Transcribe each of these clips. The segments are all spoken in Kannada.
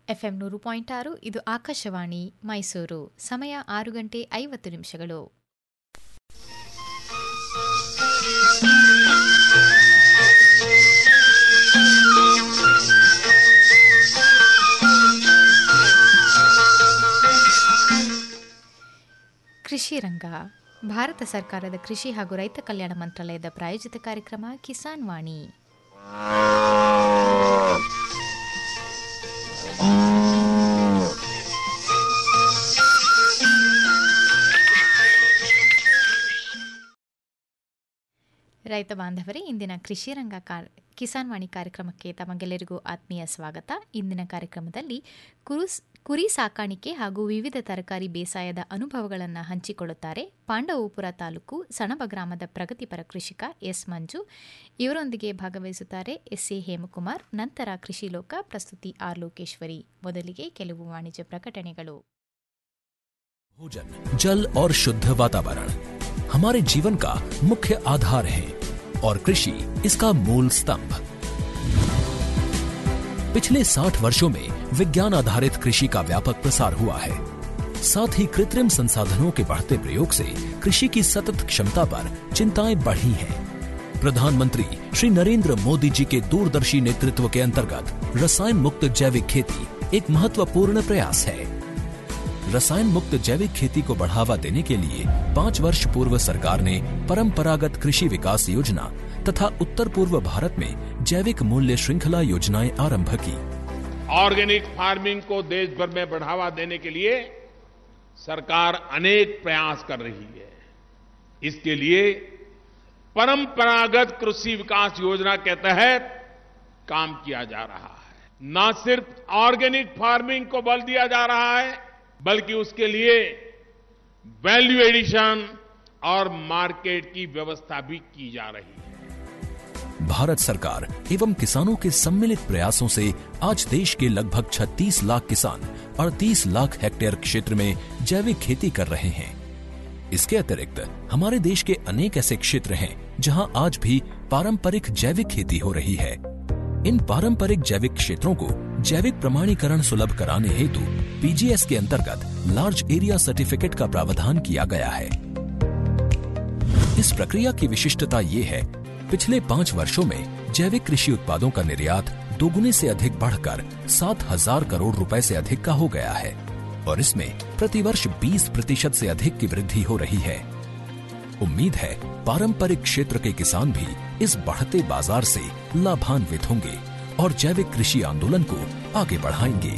ಎಫ್ಎಂ ನೂರು ಪಾಯಿಂಟ್ ಆರು ಇದು ಆಕಾಶವಾಣಿ ಮೈಸೂರು ಸಮಯ ಆರು ಗಂಟೆ ಐವತ್ತು ನಿಮಿಷಗಳು ಕೃಷಿ ರಂಗ ಭಾರತ ಸರ್ಕಾರದ ಕೃಷಿ ಹಾಗೂ ರೈತ ಕಲ್ಯಾಣ ಮಂತ್ರಾಲಯದ ಪ್ರಾಯೋಜಿತ ಕಾರ್ಯಕ್ರಮ ಕಿಸಾನ್ ವಾಣಿ ರೈತ ಬಾಂಧವರೇ ಇಂದಿನ ಕೃಷಿ ರಂಗ ಕಾರ್ ಕಿಸಾನ್ ವಾಣಿ ಕಾರ್ಯಕ್ರಮಕ್ಕೆ ತಮಗೆಲ್ಲರಿಗೂ ಆತ್ಮೀಯ ಸ್ವಾಗತ ಇಂದಿನ ಕಾರ್ಯಕ್ರಮದಲ್ಲಿ ಕುರುಸ್ ಕುರಿ ಸಾಕಾಣಿಕೆ ಹಾಗೂ ವಿವಿಧ ತರಕಾರಿ ಬೇಸಾಯದ ಅನುಭವಗಳನ್ನು ಹಂಚಿಕೊಳ್ಳುತ್ತಾರೆ ಪಾಂಡವಪುರ ತಾಲೂಕು ಸಣಬ ಗ್ರಾಮದ ಪ್ರಗತಿಪರ ಕೃಷಿಕ ಎಸ್ ಮಂಜು ಇವರೊಂದಿಗೆ ಭಾಗವಹಿಸುತ್ತಾರೆ ಎಸ್ ಎ ಹೇಮಕುಮಾರ್ ನಂತರ ಕೃಷಿ ಲೋಕ ಪ್ರಸ್ತುತಿ ಆರ್ ಲೋಕೇಶ್ವರಿ ಮೊದಲಿಗೆ ಕೆಲವು ವಾಣಿಜ್ಯ ಪ್ರಕಟಣೆಗಳು भोजन जल और शुद्ध वातावरण हमारे जीवन का मुख्य आधार है और कृषि इसका मूल स्तंभ पिछले 60 वर्षों में विज्ञान आधारित कृषि का व्यापक प्रसार हुआ है साथ ही कृत्रिम संसाधनों के बढ़ते प्रयोग से कृषि की सतत क्षमता पर चिंताएं बढ़ी हैं प्रधानमंत्री श्री नरेंद्र मोदी जी के दूरदर्शी नेतृत्व के अंतर्गत रसायन मुक्त जैविक खेती एक महत्वपूर्ण प्रयास है रसायन मुक्त जैविक खेती को बढ़ावा देने के लिए पाँच वर्ष पूर्व सरकार ने परंपरागत कृषि विकास योजना तथा उत्तर पूर्व भारत में जैविक मूल्य श्रृंखला योजनाएं आरंभ की ऑर्गेनिक फार्मिंग को देश भर में बढ़ावा देने के लिए सरकार अनेक प्रयास कर रही है इसके लिए परंपरागत कृषि विकास योजना के तहत काम किया जा रहा है न सिर्फ ऑर्गेनिक फार्मिंग को बल दिया जा रहा है बल्कि उसके लिए वैल्यू एडिशन और मार्केट की व्यवस्था भी की जा रही है भारत सरकार एवं किसानों के सम्मिलित प्रयासों से आज देश के लगभग 36 लाख किसान 38 लाख हेक्टेयर क्षेत्र में जैविक खेती कर रहे हैं इसके अतिरिक्त हमारे देश के अनेक ऐसे क्षेत्र हैं जहां आज भी पारंपरिक जैविक खेती हो रही है इन पारंपरिक जैविक क्षेत्रों को जैविक प्रमाणीकरण सुलभ कराने हेतु पीजीएस के अंतर्गत लार्ज एरिया सर्टिफिकेट का प्रावधान किया गया है इस प्रक्रिया की विशिष्टता ये है पिछले पाँच वर्षों में जैविक कृषि उत्पादों का निर्यात दोगुने से अधिक बढ़कर सात हजार करोड़ रुपए से अधिक का हो गया है और इसमें प्रतिवर्ष 20 प्रतिशत से अधिक की वृद्धि हो रही है उम्मीद है पारंपरिक क्षेत्र के किसान भी इस बढ़ते बाजार से लाभान्वित होंगे और जैविक कृषि आंदोलन को आगे बढ़ाएंगे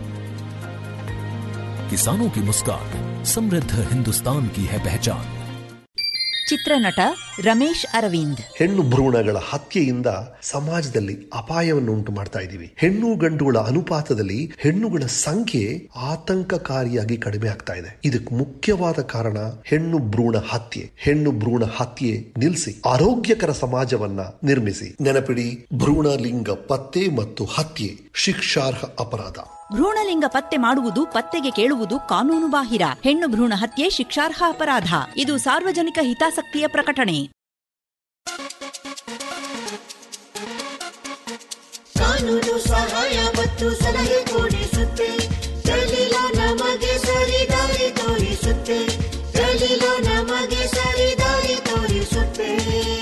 किसानों की मुस्कान समृद्ध हिंदुस्तान की है पहचान ಚಿತ್ರನಟ ರಮೇಶ್ ಅರವಿಂದ್ ಹೆಣ್ಣು ಭ್ರೂಣಗಳ ಹತ್ಯೆಯಿಂದ ಸಮಾಜದಲ್ಲಿ ಅಪಾಯವನ್ನು ಉಂಟು ಮಾಡ್ತಾ ಇದ್ದೀವಿ ಹೆಣ್ಣು ಗಂಡುಗಳ ಅನುಪಾತದಲ್ಲಿ ಹೆಣ್ಣುಗಳ ಸಂಖ್ಯೆ ಆತಂಕಕಾರಿಯಾಗಿ ಕಡಿಮೆ ಆಗ್ತಾ ಇದೆ ಇದಕ್ಕೆ ಮುಖ್ಯವಾದ ಕಾರಣ ಹೆಣ್ಣು ಭ್ರೂಣ ಹತ್ಯೆ ಹೆಣ್ಣು ಭ್ರೂಣ ಹತ್ಯೆ ನಿಲ್ಲಿಸಿ ಆರೋಗ್ಯಕರ ಸಮಾಜವನ್ನ ನಿರ್ಮಿಸಿ ನೆನಪಿಡಿ ಭ್ರೂಣ ಲಿಂಗ ಪತ್ತೆ ಮತ್ತು ಹತ್ಯೆ ಶಿಕ್ಷಾರ್ಹ ಅಪರಾಧ ಭ್ರೂಣಲಿಂಗ ಪತ್ತೆ ಮಾಡುವುದು ಪತ್ತೆಗೆ ಕೇಳುವುದು ಕಾನೂನು ಬಾಹಿರ ಹೆಣ್ಣು ಭ್ರೂಣ ಹತ್ಯೆ ಶಿಕ್ಷಾರ್ಹ ಅಪರಾಧ ಇದು ಸಾರ್ವಜನಿಕ ಹಿತಾಸಕ್ತಿಯ ಪ್ರಕಟಣೆ ಕಾನೂನು ಸಹಾಯ ಮತ್ತು ಸಲಹೆ ಕೊಡಿಸುತ್ತೆ ದಲಿಲ ನಮಗೆ ಸರಿ ದಾರಿ ತೋರಿಸುತ್ತೆ ದಲಿಲ ನಮಗೆ ಸರಿ ದಾರಿ ತೋರಿಸುತ್ತೆ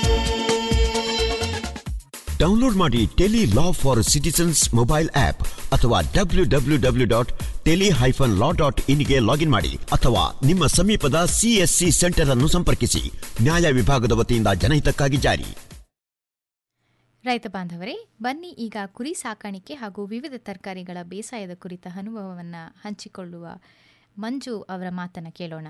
ಡೌನ್ಲೋಡ್ ಮಾಡಿ tele law for citizens mobile app ಅಥವಾ W W W dot tele hyphen law dot ಇನ್ಗೆ ಲಾಗಿನ್ ಮಾಡಿ ಅಥವಾ ನಿಮ್ಮ ಸಮೀಪದ ಸಿಎಸ್ಸಿ ಸೆಂಟರ್ ಅನ್ನು ಸಂಪರ್ಕಿಸಿ ನ್ಯಾಯ ವಿಭಾಗದ ವತಿಯಿಂದ ಜನಹಿತಕ್ಕಾಗಿ ಜಾರಿ ರೈತ ಬಾಂಧವರೇ ಬನ್ನಿ ಈಗ ಕುರಿ ಸಾಕಾಣಿಕೆ ಹಾಗೂ ವಿವಿಧ ತರಕಾರಿಗಳ ಬೇಸಾಯದ ಕುರಿತ ಅನುಭವವನ್ನು ಹಂಚಿಕೊಳ್ಳುವ ಮಂಜು ಅವರ ಮಾತನ್ನು ಕೇಳೋಣ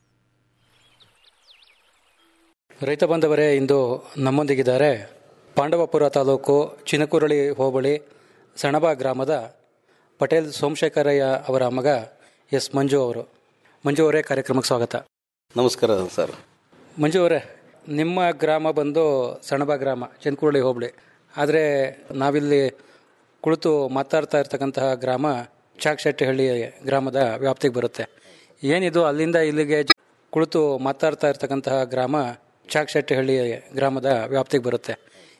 ರೈತ ಬಾಂಧವರೇ ಇಂದು ನಮ್ಮೊಂದಿಗಿದ್ದಾರೆ ಪಾಂಡವಪುರ ತಾಲೂಕು ಚಿನಕುರಳಿ ಹೋಬಳಿ ಸಣಬ ಗ್ರಾಮದ ಪಟೇಲ್ ಸೋಮಶೇಖರಯ್ಯ ಅವರ ಮಗ ಎಸ್ ಮಂಜು ಅವರು ಮಂಜು ಅವರೇ ಕಾರ್ಯಕ್ರಮಕ್ಕೆ ಸ್ವಾಗತ ನಮಸ್ಕಾರ ಸರ್ ಮಂಜು ಅವರೇ ನಿಮ್ಮ ಗ್ರಾಮ ಬಂದು ಸಣಬ ಗ್ರಾಮ ಚಿನಕುರಳಿ ಹೋಬಳಿ ಆದರೆ ನಾವಿಲ್ಲಿ ಕುಳಿತು ಮಾತಾಡ್ತಾ ಇರ್ತಕ್ಕಂತಹ ಗ್ರಾಮ ಚಾಕ್ಶೆಟ್ಟಿಹಳ್ಳಿ ಗ್ರಾಮದ ವ್ಯಾಪ್ತಿಗೆ ಬರುತ್ತೆ ಏನಿದು ಅಲ್ಲಿಂದ ಇಲ್ಲಿಗೆ ಜ- ಕುಳಿತು ಮಾತಾಡ್ತಾ ಇರ್ತಕ್ಕಂತಹ ಗ್ರಾಮ ಚಾಕ್ಶೆಟ್ಟಿಹಳ್ಳಿ ಗ್ರಾಮದ ವ್ಯಾಪ್ತಿಗೆ ಬರುತ್ತೆ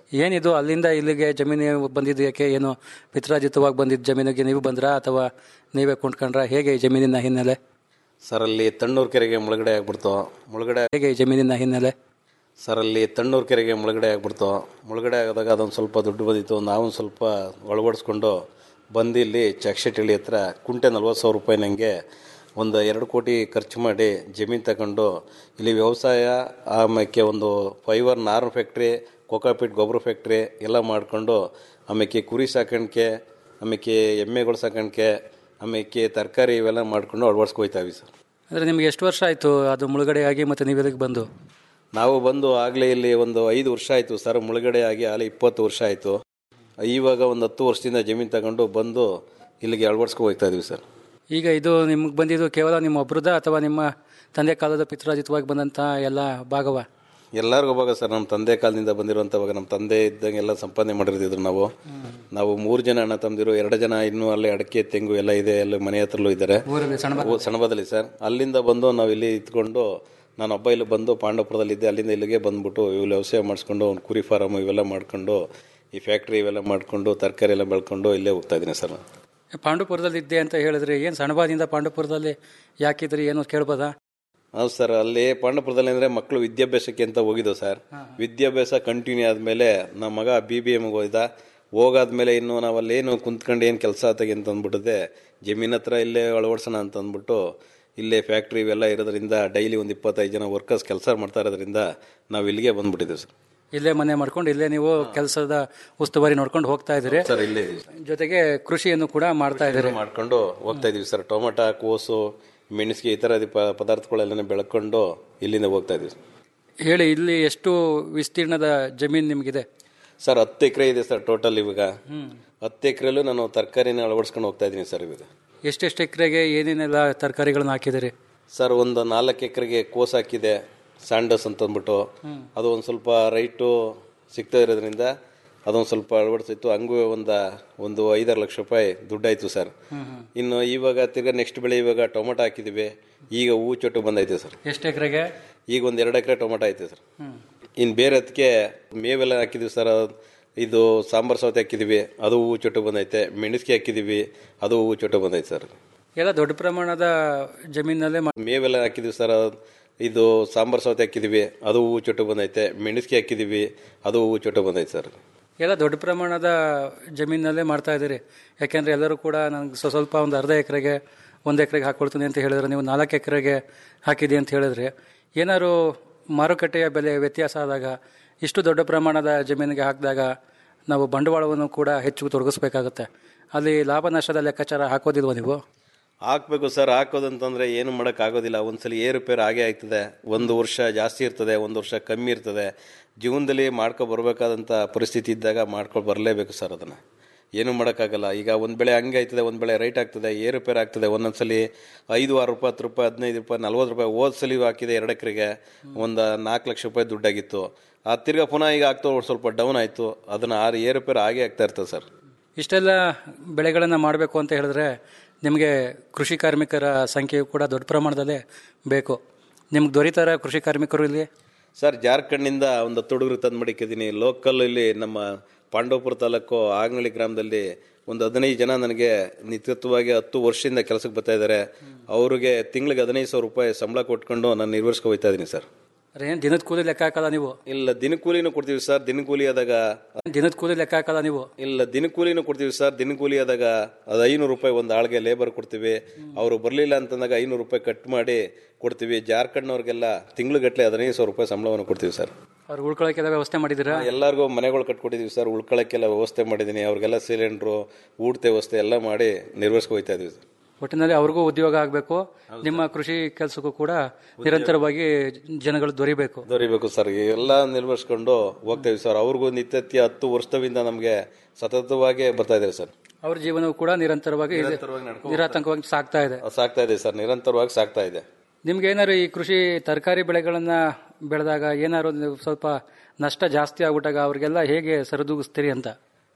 ಏನಿದು ಅಲ್ಲಿಂದ ಇಲ್ಲಿಗೆ ಜಮೀನು ಬಂದಿದ್ದು ಯಾಕೆ ಏನು ಪಿತ್ರಾಜಿತವಾಗಿ ಬಂದಿದ್ದ ಜಮೀನಿಗೆ ನೀವು ಬಂದ್ರಾ ಅಥವಾ ನೀವೇ ಕೊಂಡ್ಕೊಂಡ್ರಾ ಹೇಗೆ ಈ ಜಮೀನಿನ ಹಿನ್ನೆಲೆ ಸರ್ ಅಲ್ಲಿ ತಣ್ಣೂರು ಕೆರೆಗೆ ಮುಳುಗಡೆ ಆಗ್ಬಿಡ್ತು ಮುಳುಗಡೆ ಹೇಗೆ ಈ ಜಮೀನಿನ ಹಿನ್ನೆಲೆ ಸರ್ ಅಲ್ಲಿ ತಣ್ಣೂರು ಕೆರೆಗೆ ಮುಳುಗಡೆ ಆಗ್ಬಿಡ್ತು ಮುಳುಗಡೆ ಆದಾಗ ಅದೊಂದು ಸ್ವಲ್ಪ ದುಡ್ಡು ಬಂದಿತ್ತು ನಾವು ಸ್ವಲ್ಪ ಒಳಗಡಿಸ್ಕೊಂಡು ಬಂದು ಇಲ್ಲಿ ಚಕ್ಷೆಟಳ್ಳಿ ಹತ್ರ ಕುಂಟೆ ನಲ್ವತ್ತು ಸಾವಿರ ರೂಪಾಯಿ ನನಗೆ ಒಂದು ಎರಡು ಕೋಟಿ ಖರ್ಚು ಮಾಡಿ ಜಮೀನು ತಗೊಂಡು ಇಲ್ಲಿ ವ್ಯವಸಾಯ ಆಮೇಲೆ ಒಂದು ಫೈಬರ್ ನಾರು ಫ್ಯಾಕ್ಟ್ರಿ ಕೋಕಾಪಿಟ್ ಗೊಬ್ಬರ ಫ್ಯಾಕ್ಟ್ರಿ ಎಲ್ಲ ಮಾಡಿಕೊಂಡು ಆಮೇಲೆ ಕುರಿ ಸಾಕಾಣಿಕೆ ಆಮೇಲೆ ಎಮ್ಮೆಗಳು ಸಾಕಾಣಿಕೆ ಆಮೇಲೆ ತರಕಾರಿ ಇವೆಲ್ಲ ಮಾಡ್ಕೊಂಡು ಅಳವಡಿಸ್ಕೊಯ್ತಾವಿ ಸರ್ ಅಂದರೆ ನಿಮ್ಗೆ ಎಷ್ಟು ವರ್ಷ ಆಯಿತು ಅದು ಮುಳುಗಡೆ ಆಗಿ ಮತ್ತು ನೀವು ಇದಕ್ಕೆ ಬಂದು ನಾವು ಬಂದು ಆಗಲೇ ಇಲ್ಲಿ ಒಂದು ಐದು ವರ್ಷ ಆಯಿತು ಸರ್ ಮುಳುಗಡೆ ಆಗಿ ಅಲ್ಲಿ ಇಪ್ಪತ್ತು ವರ್ಷ ಆಯಿತು ಇವಾಗ ಒಂದು ಹತ್ತು ವರ್ಷದಿಂದ ಜಮೀನು ತಗೊಂಡು ಬಂದು ಇಲ್ಲಿಗೆ ಅಳವಡಿಸ್ಕೊ ಹೋಗ್ತಾ ಇದೀವಿ ಸರ್ ಈಗ ಇದು ನಿಮ್ಗೆ ಬಂದಿದ್ದು ಕೇವಲ ನಿಮ್ಮ ಒಬ್ರದ ಅಥವಾ ನಿಮ್ಮ ತಂದೆ ಕಾಲದ ಪಿತ್ರಾಜಿತವಾಗಿ ಬಂದಂಥ ಎಲ್ಲ ಭಾಗವ ಎಲ್ಲರಿಗೂ ಭಾಗ ಸರ್ ನಮ್ಮ ತಂದೆ ಕಾಲದಿಂದ ಬಂದಿರುವಂಥವಾಗ ನಮ್ಮ ತಂದೆ ಇದ್ದಂಗೆ ಎಲ್ಲ ಸಂಪಾದನೆ ಮಾಡಿರ್ತಿದ್ರು ನಾವು ನಾವು ಮೂರು ಜನ ಅಣ್ಣ ತಮ್ಮದಿರು ಎರಡು ಜನ ಇನ್ನೂ ಅಲ್ಲೇ ಅಡಕೆ ತೆಂಗು ಎಲ್ಲ ಇದೆ ಎಲ್ಲ ಮನೆ ಹತ್ರಲ್ಲೂ ಇದ್ದಾರೆ ಊರಲ್ಲಿ ಸಣ್ಣ ಓ, ಸಣಬದಲ್ಲಿ ಸರ್ ಅಲ್ಲಿಂದ ಬಂದು ನಾವು ಇಲ್ಲಿ ಇತ್ಕೊಂಡು ನಾನು ಒಬ್ಬ ಇಲ್ಲಿ ಬಂದು ಪಾಂಡವಪುರದಲ್ಲಿದ್ದೆ ಅಲ್ಲಿಂದ ಇಲ್ಲಿಗೆ ಬಂದ್ಬಿಟ್ಟು ಇವೆಲ್ಲ ವ್ಯವಸಾಯ ಮಾಡಿಸ್ಕೊಂಡು ಒಂದು ಕುರಿ ಫಾರಮ್ ಇವೆಲ್ಲ ಮಾಡ್ಕೊಂಡು ಈ ಫ್ಯಾಕ್ಟ್ರಿ ಇವೆಲ್ಲ ಮಾಡ್ಕೊಂಡು ತರಕಾರಿ ಎಲ್ಲ ಬೆಳ್ಕೊಂಡು ಇಲ್ಲೇ ಹೋಗ್ತಾ ಇದ್ದೀನಿ ಸರ್ ಪಾಂಡುಪುರದಲ್ಲಿ ಇದ್ದೆ ಅಂತ ಹೇಳಿದ್ರೆ ಏನು ಸಣ್ಣಬಾದಿಂದ ಪಾಂಡುಪುರದಲ್ಲಿ ಯಾಕಿದ್ರಿ ಏನು ಕೇಳ್ಬೋದಾ ಹೌದು ಸರ್ ಅಲ್ಲಿ ಪಾಂಡವಪುರದಲ್ಲಿ ಅಂದರೆ ಮಕ್ಕಳು ವಿದ್ಯಾಭ್ಯಾಸಕ್ಕೆ ಅಂತ ಹೋಗಿದ್ದು ಸರ್ ವಿದ್ಯಾಭ್ಯಾಸ ಕಂಟಿನ್ಯೂ ಆದಮೇಲೆ ನಮ್ಮ ಮಗ ಬಿ ಬಿ ಎಮ್ಗೆ ಹೋಯ್ದ ಹೋಗಾದ್ಮೇಲೆ ಇನ್ನು ನಾವು ಅಲ್ಲೇನು ಕುಂತ್ಕೊಂಡು ಏನು ಕೆಲಸ ಆತಾಗೆ ಅಂತ ಅಂದ್ಬಿಟ್ಟಿದೆ ಜಮೀನ್ ಹತ್ರ ಇಲ್ಲೇ ಅಳವಡಿಸೋಣ ಅಂತ ಅಂದ್ಬಿಟ್ಟು ಇಲ್ಲೇ ಫ್ಯಾಕ್ಟ್ರಿ ಇವೆಲ್ಲ ಇರೋದ್ರಿಂದ ಡೈಲಿ ಒಂದು ಇಪ್ಪತ್ತೈದು ಜನ ವರ್ಕರ್ಸ್ ಕೆಲಸ ಮಾಡ್ತಾ ಇರೋದ್ರಿಂದ ನಾವು ಇಲ್ಲಿಗೆ ಬಂದ್ಬಿಟ್ಟಿದ್ದೀವಿ ಸರ್ ಇಲ್ಲೇ ಮನೆ ಮಾಡ್ಕೊಂಡು ಇಲ್ಲೇ ನೀವು ಕೆಲಸದ ಉಸ್ತುವಾರಿ ನೋಡ್ಕೊಂಡು ಹೋಗ್ತಾ ಇದ್ದೀರಿ ಸರ್ ಇಲ್ಲೇ ಜೊತೆಗೆ ಕೃಷಿಯನ್ನು ಕೂಡ ಮಾಡ್ತಾ ಇದ್ದೀರಿ ಮಾಡ್ಕೊಂಡು ಹೋಗ್ತಾ ಇದೀವಿ ಸರ್ ಟೊಮೊಟೊ ಕೋಸು ಮೆಣಸಿಗೆ ಈ ಥರ ಪ- ಪದಾರ್ಥಗಳೆಲ್ಲ ಬೆಳ್ಕೊಂಡು ಇಲ್ಲಿಂದ ಹೋಗ್ತಾ ಇದೀವಿ ಹೇಳಿ ಇಲ್ಲಿ ಎಷ್ಟು ವಿಸ್ತೀರ್ಣದ ಜಮೀನು ನಿಮಗಿದೆ ಸರ್ ಹತ್ತು ಎಕರೆ ಇದೆ ಸರ್ ಟೋಟಲ್ ಇವಾಗ ಹತ್ತು ಎಕರೆಲ್ಲೂ ನಾನು ತರಕಾರಿನ ಅಳವಡಿಸ್ಕೊಂಡು ಹೋಗ್ತಾ ಇದ್ದೀನಿ ಸರ್ ಇವಾಗ ಎಷ್ಟೆಷ್ಟು ಎಕರೆಗೆ ಏನೇನೆಲ್ಲ ತರಕಾರಿಗಳನ್ನ ಹಾಕಿದಿರಿ ಸರ್ ಒಂದು ನಾಲ್ಕು ಎಕರೆಗೆ ಕೋಸ್ ಹಾಕಿದೆ ಸ್ಯಾಂಡಸ್ ಅಂತ ಅಂದ್ಬಿಟ್ಟು ಅದು ಒಂದು ಸ್ವಲ್ಪ ರೈಟು ಸಿಗ್ತಾ ಇರೋದ್ರಿಂದ ಅದೊಂದು ಸ್ವಲ್ಪ ಅಳವಡಿಸಿತ್ತು ಹಂಗೂ ಒಂದು ಒಂದು ಐದಾರು ಲಕ್ಷ ರೂಪಾಯಿ ದುಡ್ಡಾಯ್ತು ಸರ್ ಇನ್ನು ಇವಾಗ ತಿರ್ಗಾ ನೆಕ್ಸ್ಟ್ ಬೆಳೆ ಇವಾಗ ಟೊಮೊಟೊ ಹಾಕಿದ್ದೀವಿ ಈಗ ಹೂವು ಚೊಟ್ಟು ಬಂದೈತೆ ಸರ್ ಎಷ್ಟು ಎಕರೆಗೆ ಈಗ ಒಂದು ಎರಡು ಎಕರೆ ಟೊಮೊಟೊ ಐತೆ ಸರ್ ಇನ್ನು ಬೇರೆ ಅದಕ್ಕೆ ಮೇವೆಲ್ಲ ಹಾಕಿದ್ವಿ ಸರ್ ಇದು ಸಾಂಬಾರ್ ಸೌತೆ ಹಾಕಿದೀವಿ ಅದು ಹೂವು ಚೊಟ್ಟು ಬಂದೈತೆ ಮೆಣಸಿಗೆ ಹಾಕಿದೀವಿ ಅದು ಹೂವು ಚೊಟ್ಟು ಬಂದೈತೆ ಸರ್ ಎಲ್ಲ ದೊಡ್ಡ ಪ್ರಮಾಣದ ಜಮೀನಲ್ಲೇ ಮಾ- ಮೇವೆಲ್ಲ ಹಾಕಿದೀವಿ ಸರ್ ಇದು ಸಾಂಬಾರ್ ಸೌತೆ ಹಾಕಿದೀವಿ ಅದು ಹೂವು ಚೊಟ್ಟು ಬಂದೈತೆ ಮೆಣಸಿಗೆ ಹಾಕಿದೀವಿ ಅದು ಹೂವು ಚೊಟ್ಟು ಬಂದೈತೆ ಸರ್ ಎಲ್ಲ ದೊಡ್ಡ ಪ್ರಮಾಣದ ಜಮೀನಲ್ಲೇ ಮಾಡ್ತಾ ಇದ್ದೀರಿ ಯಾಕೆಂದ್ರೆ ಎಲ್ಲರೂ ಕೂಡ ನನಗೆ ಸ್ವ- ಸ್ವಲ್ಪ ಒಂದು ಅರ್ಧ ಎಕರೆಗೆ ಒಂದು ಎಕರೆಗೆ ಹಾಕೊಳ್ತೀನಿ ಅಂತ ಹೇಳಿದ್ರೆ ನೀವು ನಾಲ್ಕು ಎಕರೆಗೆ ಹಾಕಿದಿ ಅಂತ ಹೇಳಿದ್ರೆ ಏನಾದ್ರು ಮಾರುಕಟ್ಟೆಯ ಬೆಲೆ ವ್ಯತ್ಯಾಸ ಆದಾಗ ಇಷ್ಟು ದೊಡ್ಡ ಪ್ರಮಾಣದ ಜಮೀನಿಗೆ ಹಾಕಿದಾಗ ನಾವು ಬಂಡವಾಳವನ್ನು ಕೂಡ ಹೆಚ್ಚು ತೊಡಗಿಸ್ಬೇಕಾಗುತ್ತೆ ಅಲ್ಲಿ ಲಾಭ ನಷ್ಟದ ಲೆಕ್ಕಾಚಾರ ಹಾಕೋದಿಲ್ವ ನೀವು ಹಾಕ್ಬೇಕು ಸರ್ ಹಾಕೋದಂತಂದ್ರೆ ಏನು ಮಾಡಕ್ ಆಗೋದಿಲ್ಲ ಒಂದ್ಸಲಿ ಏರುಪೇರು ಆಗೇ ಆಯ್ತದೆ ಒಂದು ವರ್ಷ ಜಾಸ್ತಿ ಇರ್ತದೆ ಒಂದು ವರ್ಷ ಕಮ್ಮಿ ಇರ್ತದೆ ಜೀವನದಲ್ಲಿ ಮಾಡ್ಕೊ ಬರ್ಬೇಕಾದಂತ ಪರಿಸ್ಥಿತಿ ಇದ್ದಾಗ ಮಾಡ್ಕೊ ಬರಲೇಬೇಕು ಸರ್ ಅದನ್ನ ಏನು ಮಾಡೋಕ್ಕಾಗಲ್ಲ ಈಗ ಒಂದು ಬೆಳೆ ಹಂಗೆ ಆಯ್ತದೆ ಒಂದು ಬೆಳೆ ರೈಟ್ ಆಗ್ತದೆ ಏರುಪೇರು ಆಗ್ತದೆ ಒಂದೊಂದ್ಸಲಿ ಐದು ಆರು ರೂಪಾಯಿ ಹತ್ತು ರೂಪಾಯಿ ಹದಿನೈದು ರೂಪಾಯಿ ನಲ್ವತ್ತು ರೂಪಾಯಿ ಹೋದ ಸಲ ಹಾಕಿದೆ ಎರಡು ಎಕರೆಗೆ ಒಂದು ನಾಲ್ಕು ಲಕ್ಷ ರೂಪಾಯಿ ದುಡ್ಡಾಗಿತ್ತು ಆ ತಿರ್ಗಾ ಪುನಃ ಈಗ ಆಗ್ತಾ ಒಂದ್ ಸ್ವಲ್ಪ ಡೌನ್ ಆಯಿತು ಅದನ್ನ ಆರು ಏರುಪೇರು ಆಗೇ ಆಗ್ತಾ ಇರ್ತದೆ ಸರ್ ಇಷ್ಟೆಲ್ಲ ಬೆಳೆಗಳನ್ನು ಮಾಡಬೇಕು ಅಂತ ಹೇಳಿದ್ರೆ ನಿಮಗೆ ಕೃಷಿ ಕಾರ್ಮಿಕರ ಸಂಖ್ಯೆಯು ಕೂಡ ದೊಡ್ಡ ಪ್ರಮಾಣದಲ್ಲೇ ಬೇಕು ನಿಮ್ಗೆ ದೊರೀತಾರ ಕೃಷಿ ಕಾರ್ಮಿಕರು ಇಲ್ಲಿ ಸರ್ ಜಾರ್ಖಂಡ್ನಿಂದ ಒಂದು ಹತ್ತು ಹುಡುಗರು ತಂದು ಮಡಿಕಿದ್ದೀನಿ ಲೋಕಲ್ ಇಲ್ಲಿ ನಮ್ಮ ಪಾಂಡವಪುರ ತಾಲೂಕು ಆಗನಳ್ಳಿ ಗ್ರಾಮದಲ್ಲಿ ಒಂದು ಹದಿನೈದು ಜನ ನನಗೆ ನಿತ್ಯತ್ವವಾಗಿ ಹತ್ತು ವರ್ಷದಿಂದ ಕೆಲಸಕ್ಕೆ ಬರ್ತಾ ಇದ್ದಾರೆ ಅವ್ರಿಗೆ ತಿಂಗಳಿಗೆ ಹದಿನೈದು ಸಾವಿರ ರೂಪಾಯಿ ಸಂಬಳ ಕೊಟ್ಕೊಂಡು ನಾನು ನಿರ್ವಹಿಸ್ಕೊ ಹೋಗ್ತಾ ಇದ್ದೀನಿ ಸರ್ ಏನು ದಿನದ ಕೂಲಿ ಲೆಕ್ಕ ಹಾಕಲ್ಲ ನೀವು ಇಲ್ಲ ದಿನಕೂಲಿನೂ ಕೊಡ್ತೀವಿ ಸರ್ ದಿನಕೂಲಿ ಆದಾಗ ದಿನದ ಕೂಲಿ ಲೆಕ್ಕ ಹಾಕಲ್ಲ ನೀವು ಇಲ್ಲ ದಿನಕೂಲಿನೂ ಕೊಡ್ತೀವಿ ಸರ್ ದಿನಕೂಲಿ ಆದಾಗ ಅದು ಐನೂರು ರೂಪಾಯಿ ಒಂದು ಆಳ್ಗೆ ಲೇಬರ್ ಕೊಡ್ತೀವಿ ಅವರು ಬರಲಿಲ್ಲ ಅಂತಂದಾಗ ಐನೂರು ರೂಪಾಯಿ ಕಟ್ ಮಾಡಿ ಕೊಡ್ತೀವಿ ಜಾರ್ಖಂಡ್ನವ್ರಿಗೆಲ್ಲ ತಿಂಗ್ಳುಗಟ್ಟಲೆ ಹದಿನೈದು ಸಾವಿರ ರೂಪಾಯಿ ಸಂಬಳವನ್ನು ಕೊಡ್ತೀವಿ ಸರ್ ಅವ್ರು ಉಳ್ಕೊಳ್ಳೋಕೆಲ್ಲ ವ್ಯವಸ್ಥೆ ಮಾಡಿದ್ದೀರಾ ಎಲ್ಲರಿಗೂ ಮನೆಗಳು ಕಟ್ಕೊಟ್ಟಿದೀವಿ ಸರ್ ಉಳ್ಕೊಳ್ಳೋಕ್ಕೆಲ್ಲ ವ್ಯವಸ್ಥೆ ಮಾಡಿದ್ದೀನಿ ಅವ್ರಿಗೆಲ್ಲ ಸಿಲಿಂಡ್ರು ಊಟದ ವ್ಯವಸ್ಥೆ ಎಲ್ಲ ಮಾಡಿ ನಿರ್ವಹಿಸ್ಕೊ ಹೋಗ್ತಾ ಇದೀವಿ ಸರ್ ಒಟ್ಟಿನಲ್ಲಿ ಅವ್ರಿಗೂ ಉದ್ಯೋಗ ಆಗಬೇಕು ನಿಮ್ಮ ಕೃಷಿ ಕೆಲಸಕ್ಕೂ ಕೂಡ ನಿರಂತರವಾಗಿ ಜನಗಳು ದೊರಿಬೇಕು ದೊರಿಬೇಕು ಸರ್ ಎಲ್ಲ ನಿರ್ವಹಿಸ್ಕೊಂಡು ಹೋಗ್ತೇವೆ ಸರ್ ಅವ್ರಿಗೂ ನಿತ್ಯತ್ಯ ಹತ್ತು ವರ್ಷದಿಂದ ನಮಗೆ ಸತತವಾಗಿ ಬರ್ತಾ ಇದೆ ಸರ್ ಅವ್ರ ಜೀವನವು ಕೂಡ ನಿರಂತರವಾಗಿ ಇದೆ. ನಿರಾತಂಕವಾಗಿ ಸಾಗ್ತಾ ಇದೆ ಸಾಕ್ತಾ ಇದೆ ಸರ್ ನಿರಂತರವಾಗಿ ಸಾಕ್ತಾ ಇದೆ ನಿಮ್ಗೆ ಏನಾದ್ರು ಈ ಕೃಷಿ ತರಕಾರಿ ಬೆಳೆಗಳನ್ನ ಬೆಳೆದಾಗ ಏನಾದ್ರು ನೀವು ಸ್ವಲ್ಪ ನಷ್ಟ ಜಾಸ್ತಿ ಆಗ್ಬಿಟ್ಟಾಗ ಅವ್ರಿಗೆಲ್ಲ ಹೇಗೆ ಸರಿದೂಗಿಸ್ತೀರಿ ಅಂತ